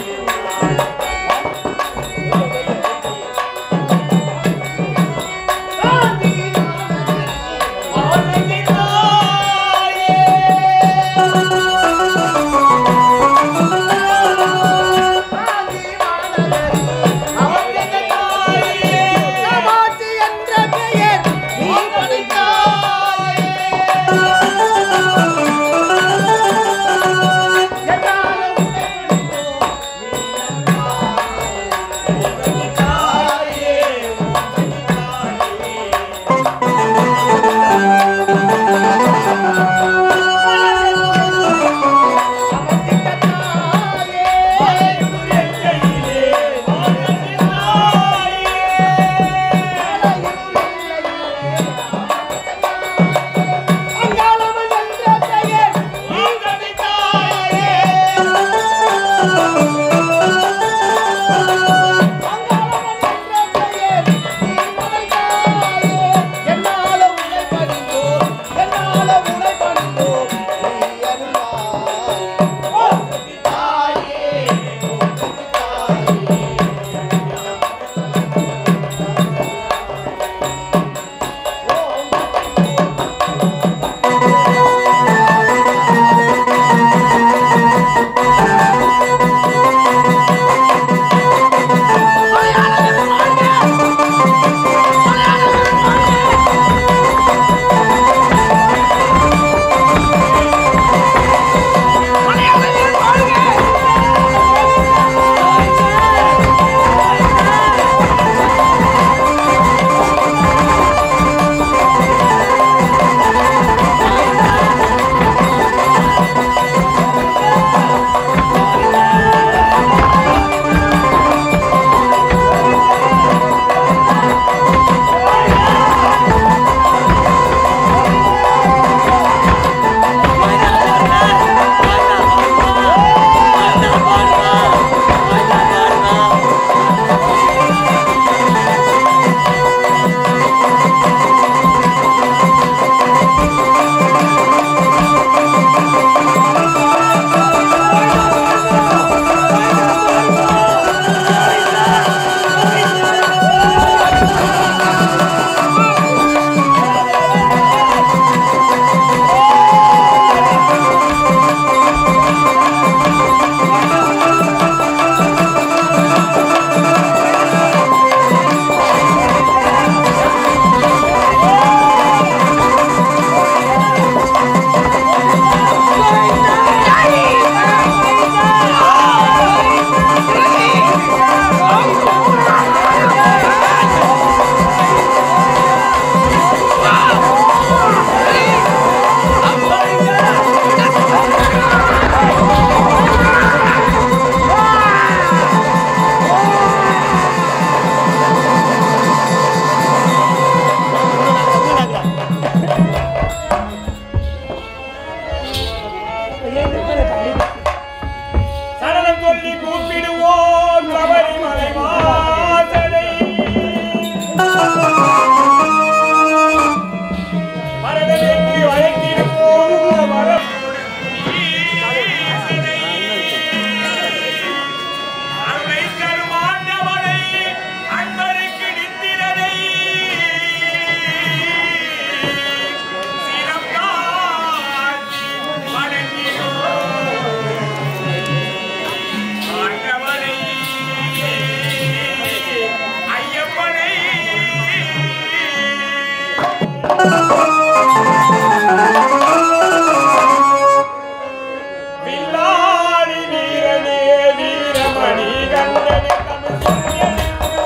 வில்லாளி வீரனே வீரமணி கண்டனே தமிழ்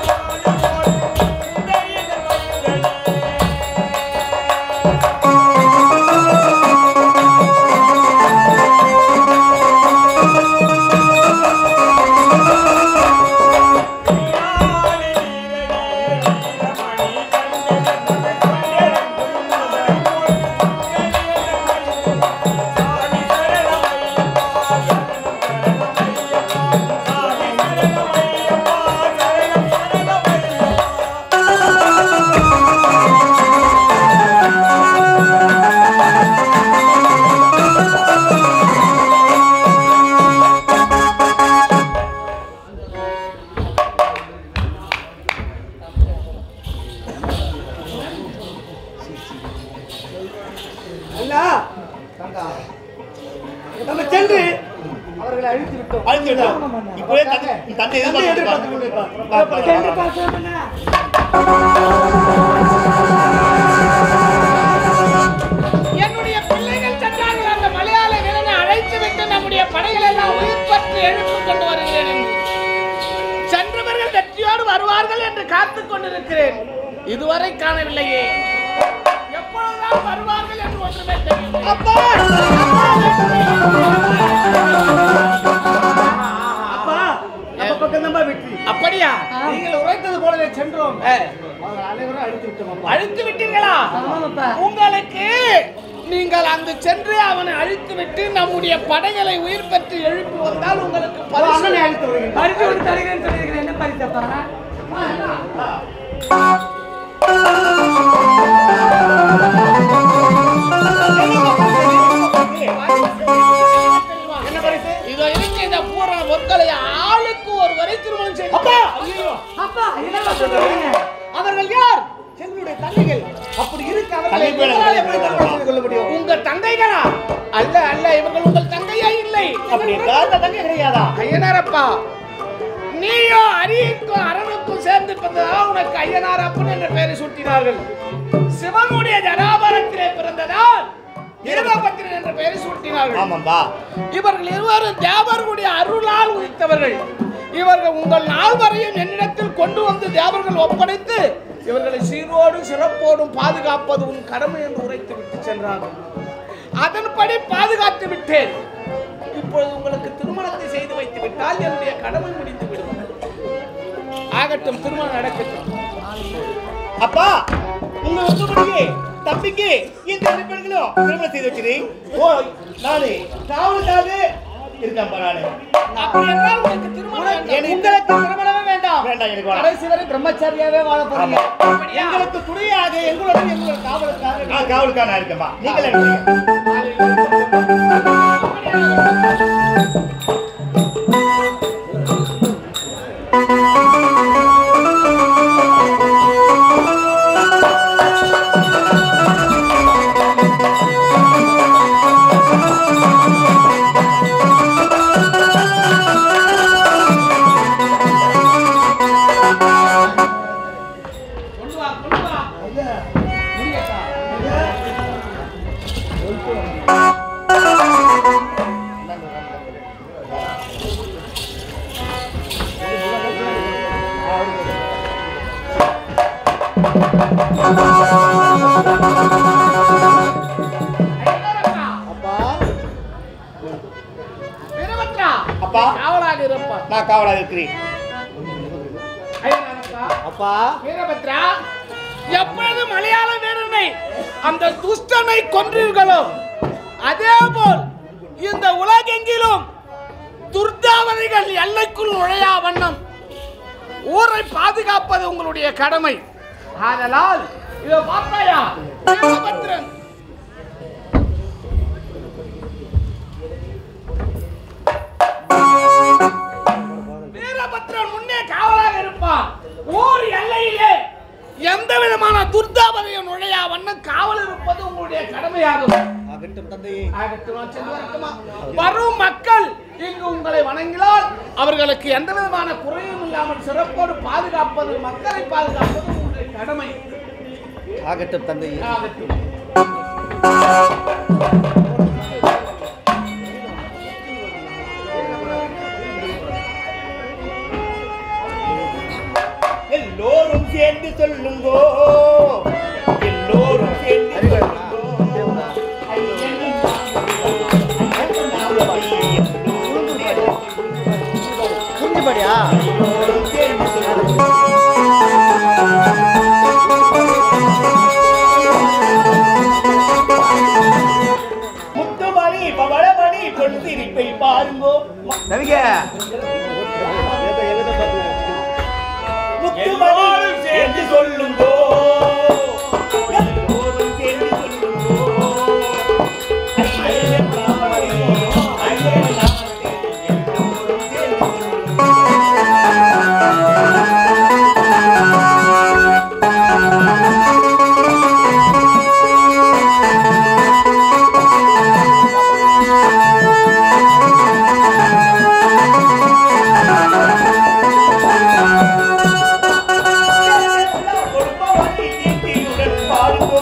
அண்ணா நம்ம சென்று அவர்களை அழித்து விட்டோம் அழித்து விட்டோம். இப்பவே தந்தை தந்தை எதிர்பார்த்து கொண்டிருப்பார். வா, வா, வா, வா. என்னுடைய பிள்ளைகள் சென்றார்கள் அந்த மலையாள வீரனை அழைத்து விட்டு நம்முடைய படைகள் எல்லாம் உயிர் பற்றி எழுப்பிக் கொண்டு வருகிறேன் என்று. சென்றவர்கள் வெற்றியோடு வருவார்கள் என்று காத்துக் கொண்டிருக்கிறேன் இதுவரை காணவில்லையே எப்பொழுதுதான் வருவார்கள் என்று ஒன்றுமே தெரியவில்லை அப்பா அப்பா நம்ம பக்கம் தான் வெற்றி அப்படியா நீங்கள் உரைத்தது போலவே சென்றோம் அவர்கள் அனைவரும் அழித்து விட்டோம் அப்பா அழித்து விட்டீர்களா ஆமாப்பா. உங்களுக்கு நீங்கள் அங்கு சென்று அவனை அழித்து விட்டு நம்முடைய படைகளை உயிர் பெற்று எழுப்பி வந்தால் உங்களுக்கு பரிசு அண்ணனை அழித்து வருகிறேன் பரிசு கொடுத்து தருகிறேன்னு சொல்லியிருக்கிறேன் என்ன பரிசப்பா என்ன பரிசு? இதோ இருக்கு இந்த பூரண பொருட்களை ஆளுக்கு ஒரு வரை திருமணம் செய்து அப்பா! ஐயோ அப்பா என்ன சொல்றீங்க அவர்கள் யார் எங்களுடைய தங்கைகள் அப்படி இருக்க அவர்களை தங்கை பேரை எங்களால் எப்படி எப்படி திருமணம் செய்து கொள்ள முடியும் உங்க தங்கைகளா அல்ல அல்ல இவர்கள் உங்கள் தங்கையா இல்லை அப்படி என்றால் அந்த தங்கை கிடையாதா ஐயனாரப்பா நீயோ அரியக்கும் அரணுக்கும் சேர்ந்து பிறந்ததால் உனக்கு ஐயனார் அப்பன் என்ற பெயரை சூட்டினார்கள் சிவனுடைய ஜனாபரத்திலே பிறந்ததால் வீரபத்திரன் என்ற பெயரை சூட்டினார்கள் ஆமாம்பா இவர்கள் இருவரும் தேவர்களுடைய அருளால் உதித்தவர்கள் இவர்கள் உங்கள் நால்வரையும் என்னிடத்தில் கொண்டு வந்து தேவர்கள் ஒப்படைத்து இவர்களை சீரோடும் சிறப்போடும் பாதுகாப்பது உன் கடமை என்று உரைத்து விட்டு சென்றார்கள் அதன்படி பாதுகாத்து விட்டேன் இப்பொழுது உங்களுக்கு திருமணத்தை செய்து வைத்து விட்டால் என்னுடைய கடமை முடிந்து விடும் ஆகட்டும் திருமணம் நடக்கட்டும் அப்பா உங்க ஒத்துபடியே தம்பிக்கு இந்த ரெண்டு பெண்களும் திருமணம் செய்து வச்சிரு ஓ நானு காவலுக்காக இருக்கேன்ப்பா நானு அப்படி என்றால் உங்களுக்கு திருமணம் வேண்டாம். எனக்கு உங்களுக்கு திருமணமே வேண்டாம் வேண்டாம் எனக்கு வேணாம். கடைசி வரை பிரம்மச்சாரியாவே வாழ போறீங்க அப்படியா? எங்களுக்கு துணையாக எங்களுடன் எங்களோட காவலுக்காக நான் காவலுக்காக நான் இருக்கேன்ப்பா நீங்களே இருக்கீங்க கொண்டு வா கொண்டு வா அப்பா வீரபத்ரா அப்பா காவலாக இருப்பார் நான் காவலாக இருக்கிறேன் ஐயனாரப்பா, அப்பா வீரபத்ரா எப்பொழுது மலையாள வீரனை அந்த துஷ்டனை கொன்றீர்களோ அதேபோல் இந்த உலகெங்கிலும் துர்தாவதைகள் எல்லைக்குள் நுழையா வண்ணம் ஊரை பாதுகாப்பது உங்களுடைய கடமை ஆதலால் இதை பார்த்தாயா வீரபத்ரன் வீரபத்ரன் முன்னே காவலாக இருப்பான் ஊர் எல்லையிலே எந்த விதமான துர்தாபதையும் நுழையா வண்ணம் காவல் இருப்பது உங்களுடைய கடமையாகும் ஆகட்டும் தந்தையே ஆகட்டுமா, சென்று வரட்டுமா? வரும் மக்கள் இங்கு உங்களை வணங்கினால் அவர்களுக்கு எந்த விதமான குறையும் இல்லாமல் சிறப்போடு பாதுகாப்பது மக்களை பாதுகாப்பது உங்களுடைய கடமை ஆகட்டும் தந்தையே எல்லோரும் சேர்ந்து சொல்லுங்கோ எல்லோரும் சேர்ந்து சொல்லுங்கோ ஐயன் புரிஞ்சுபடியா எல்லோரும் சேர்ந்து சொல்லுங்கோ முத்துமணி பவளமணி பொன்சிரிப்பை பாருங்கோ நவிக முத்துமணி சேர்ந்து சொல்லுங்கோ எல்லோரும் சேர்ந்து சொல்லுங்கோ ஐயன் ராமனே, ஐயன் ராமனே, எல்லோரும் சேர்ந்து சொல்லுங்கோ கொடுப்பவனை கீர்த்தியுடன் பாடுங்கோ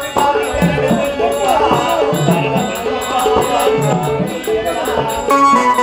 பாடுங்கோ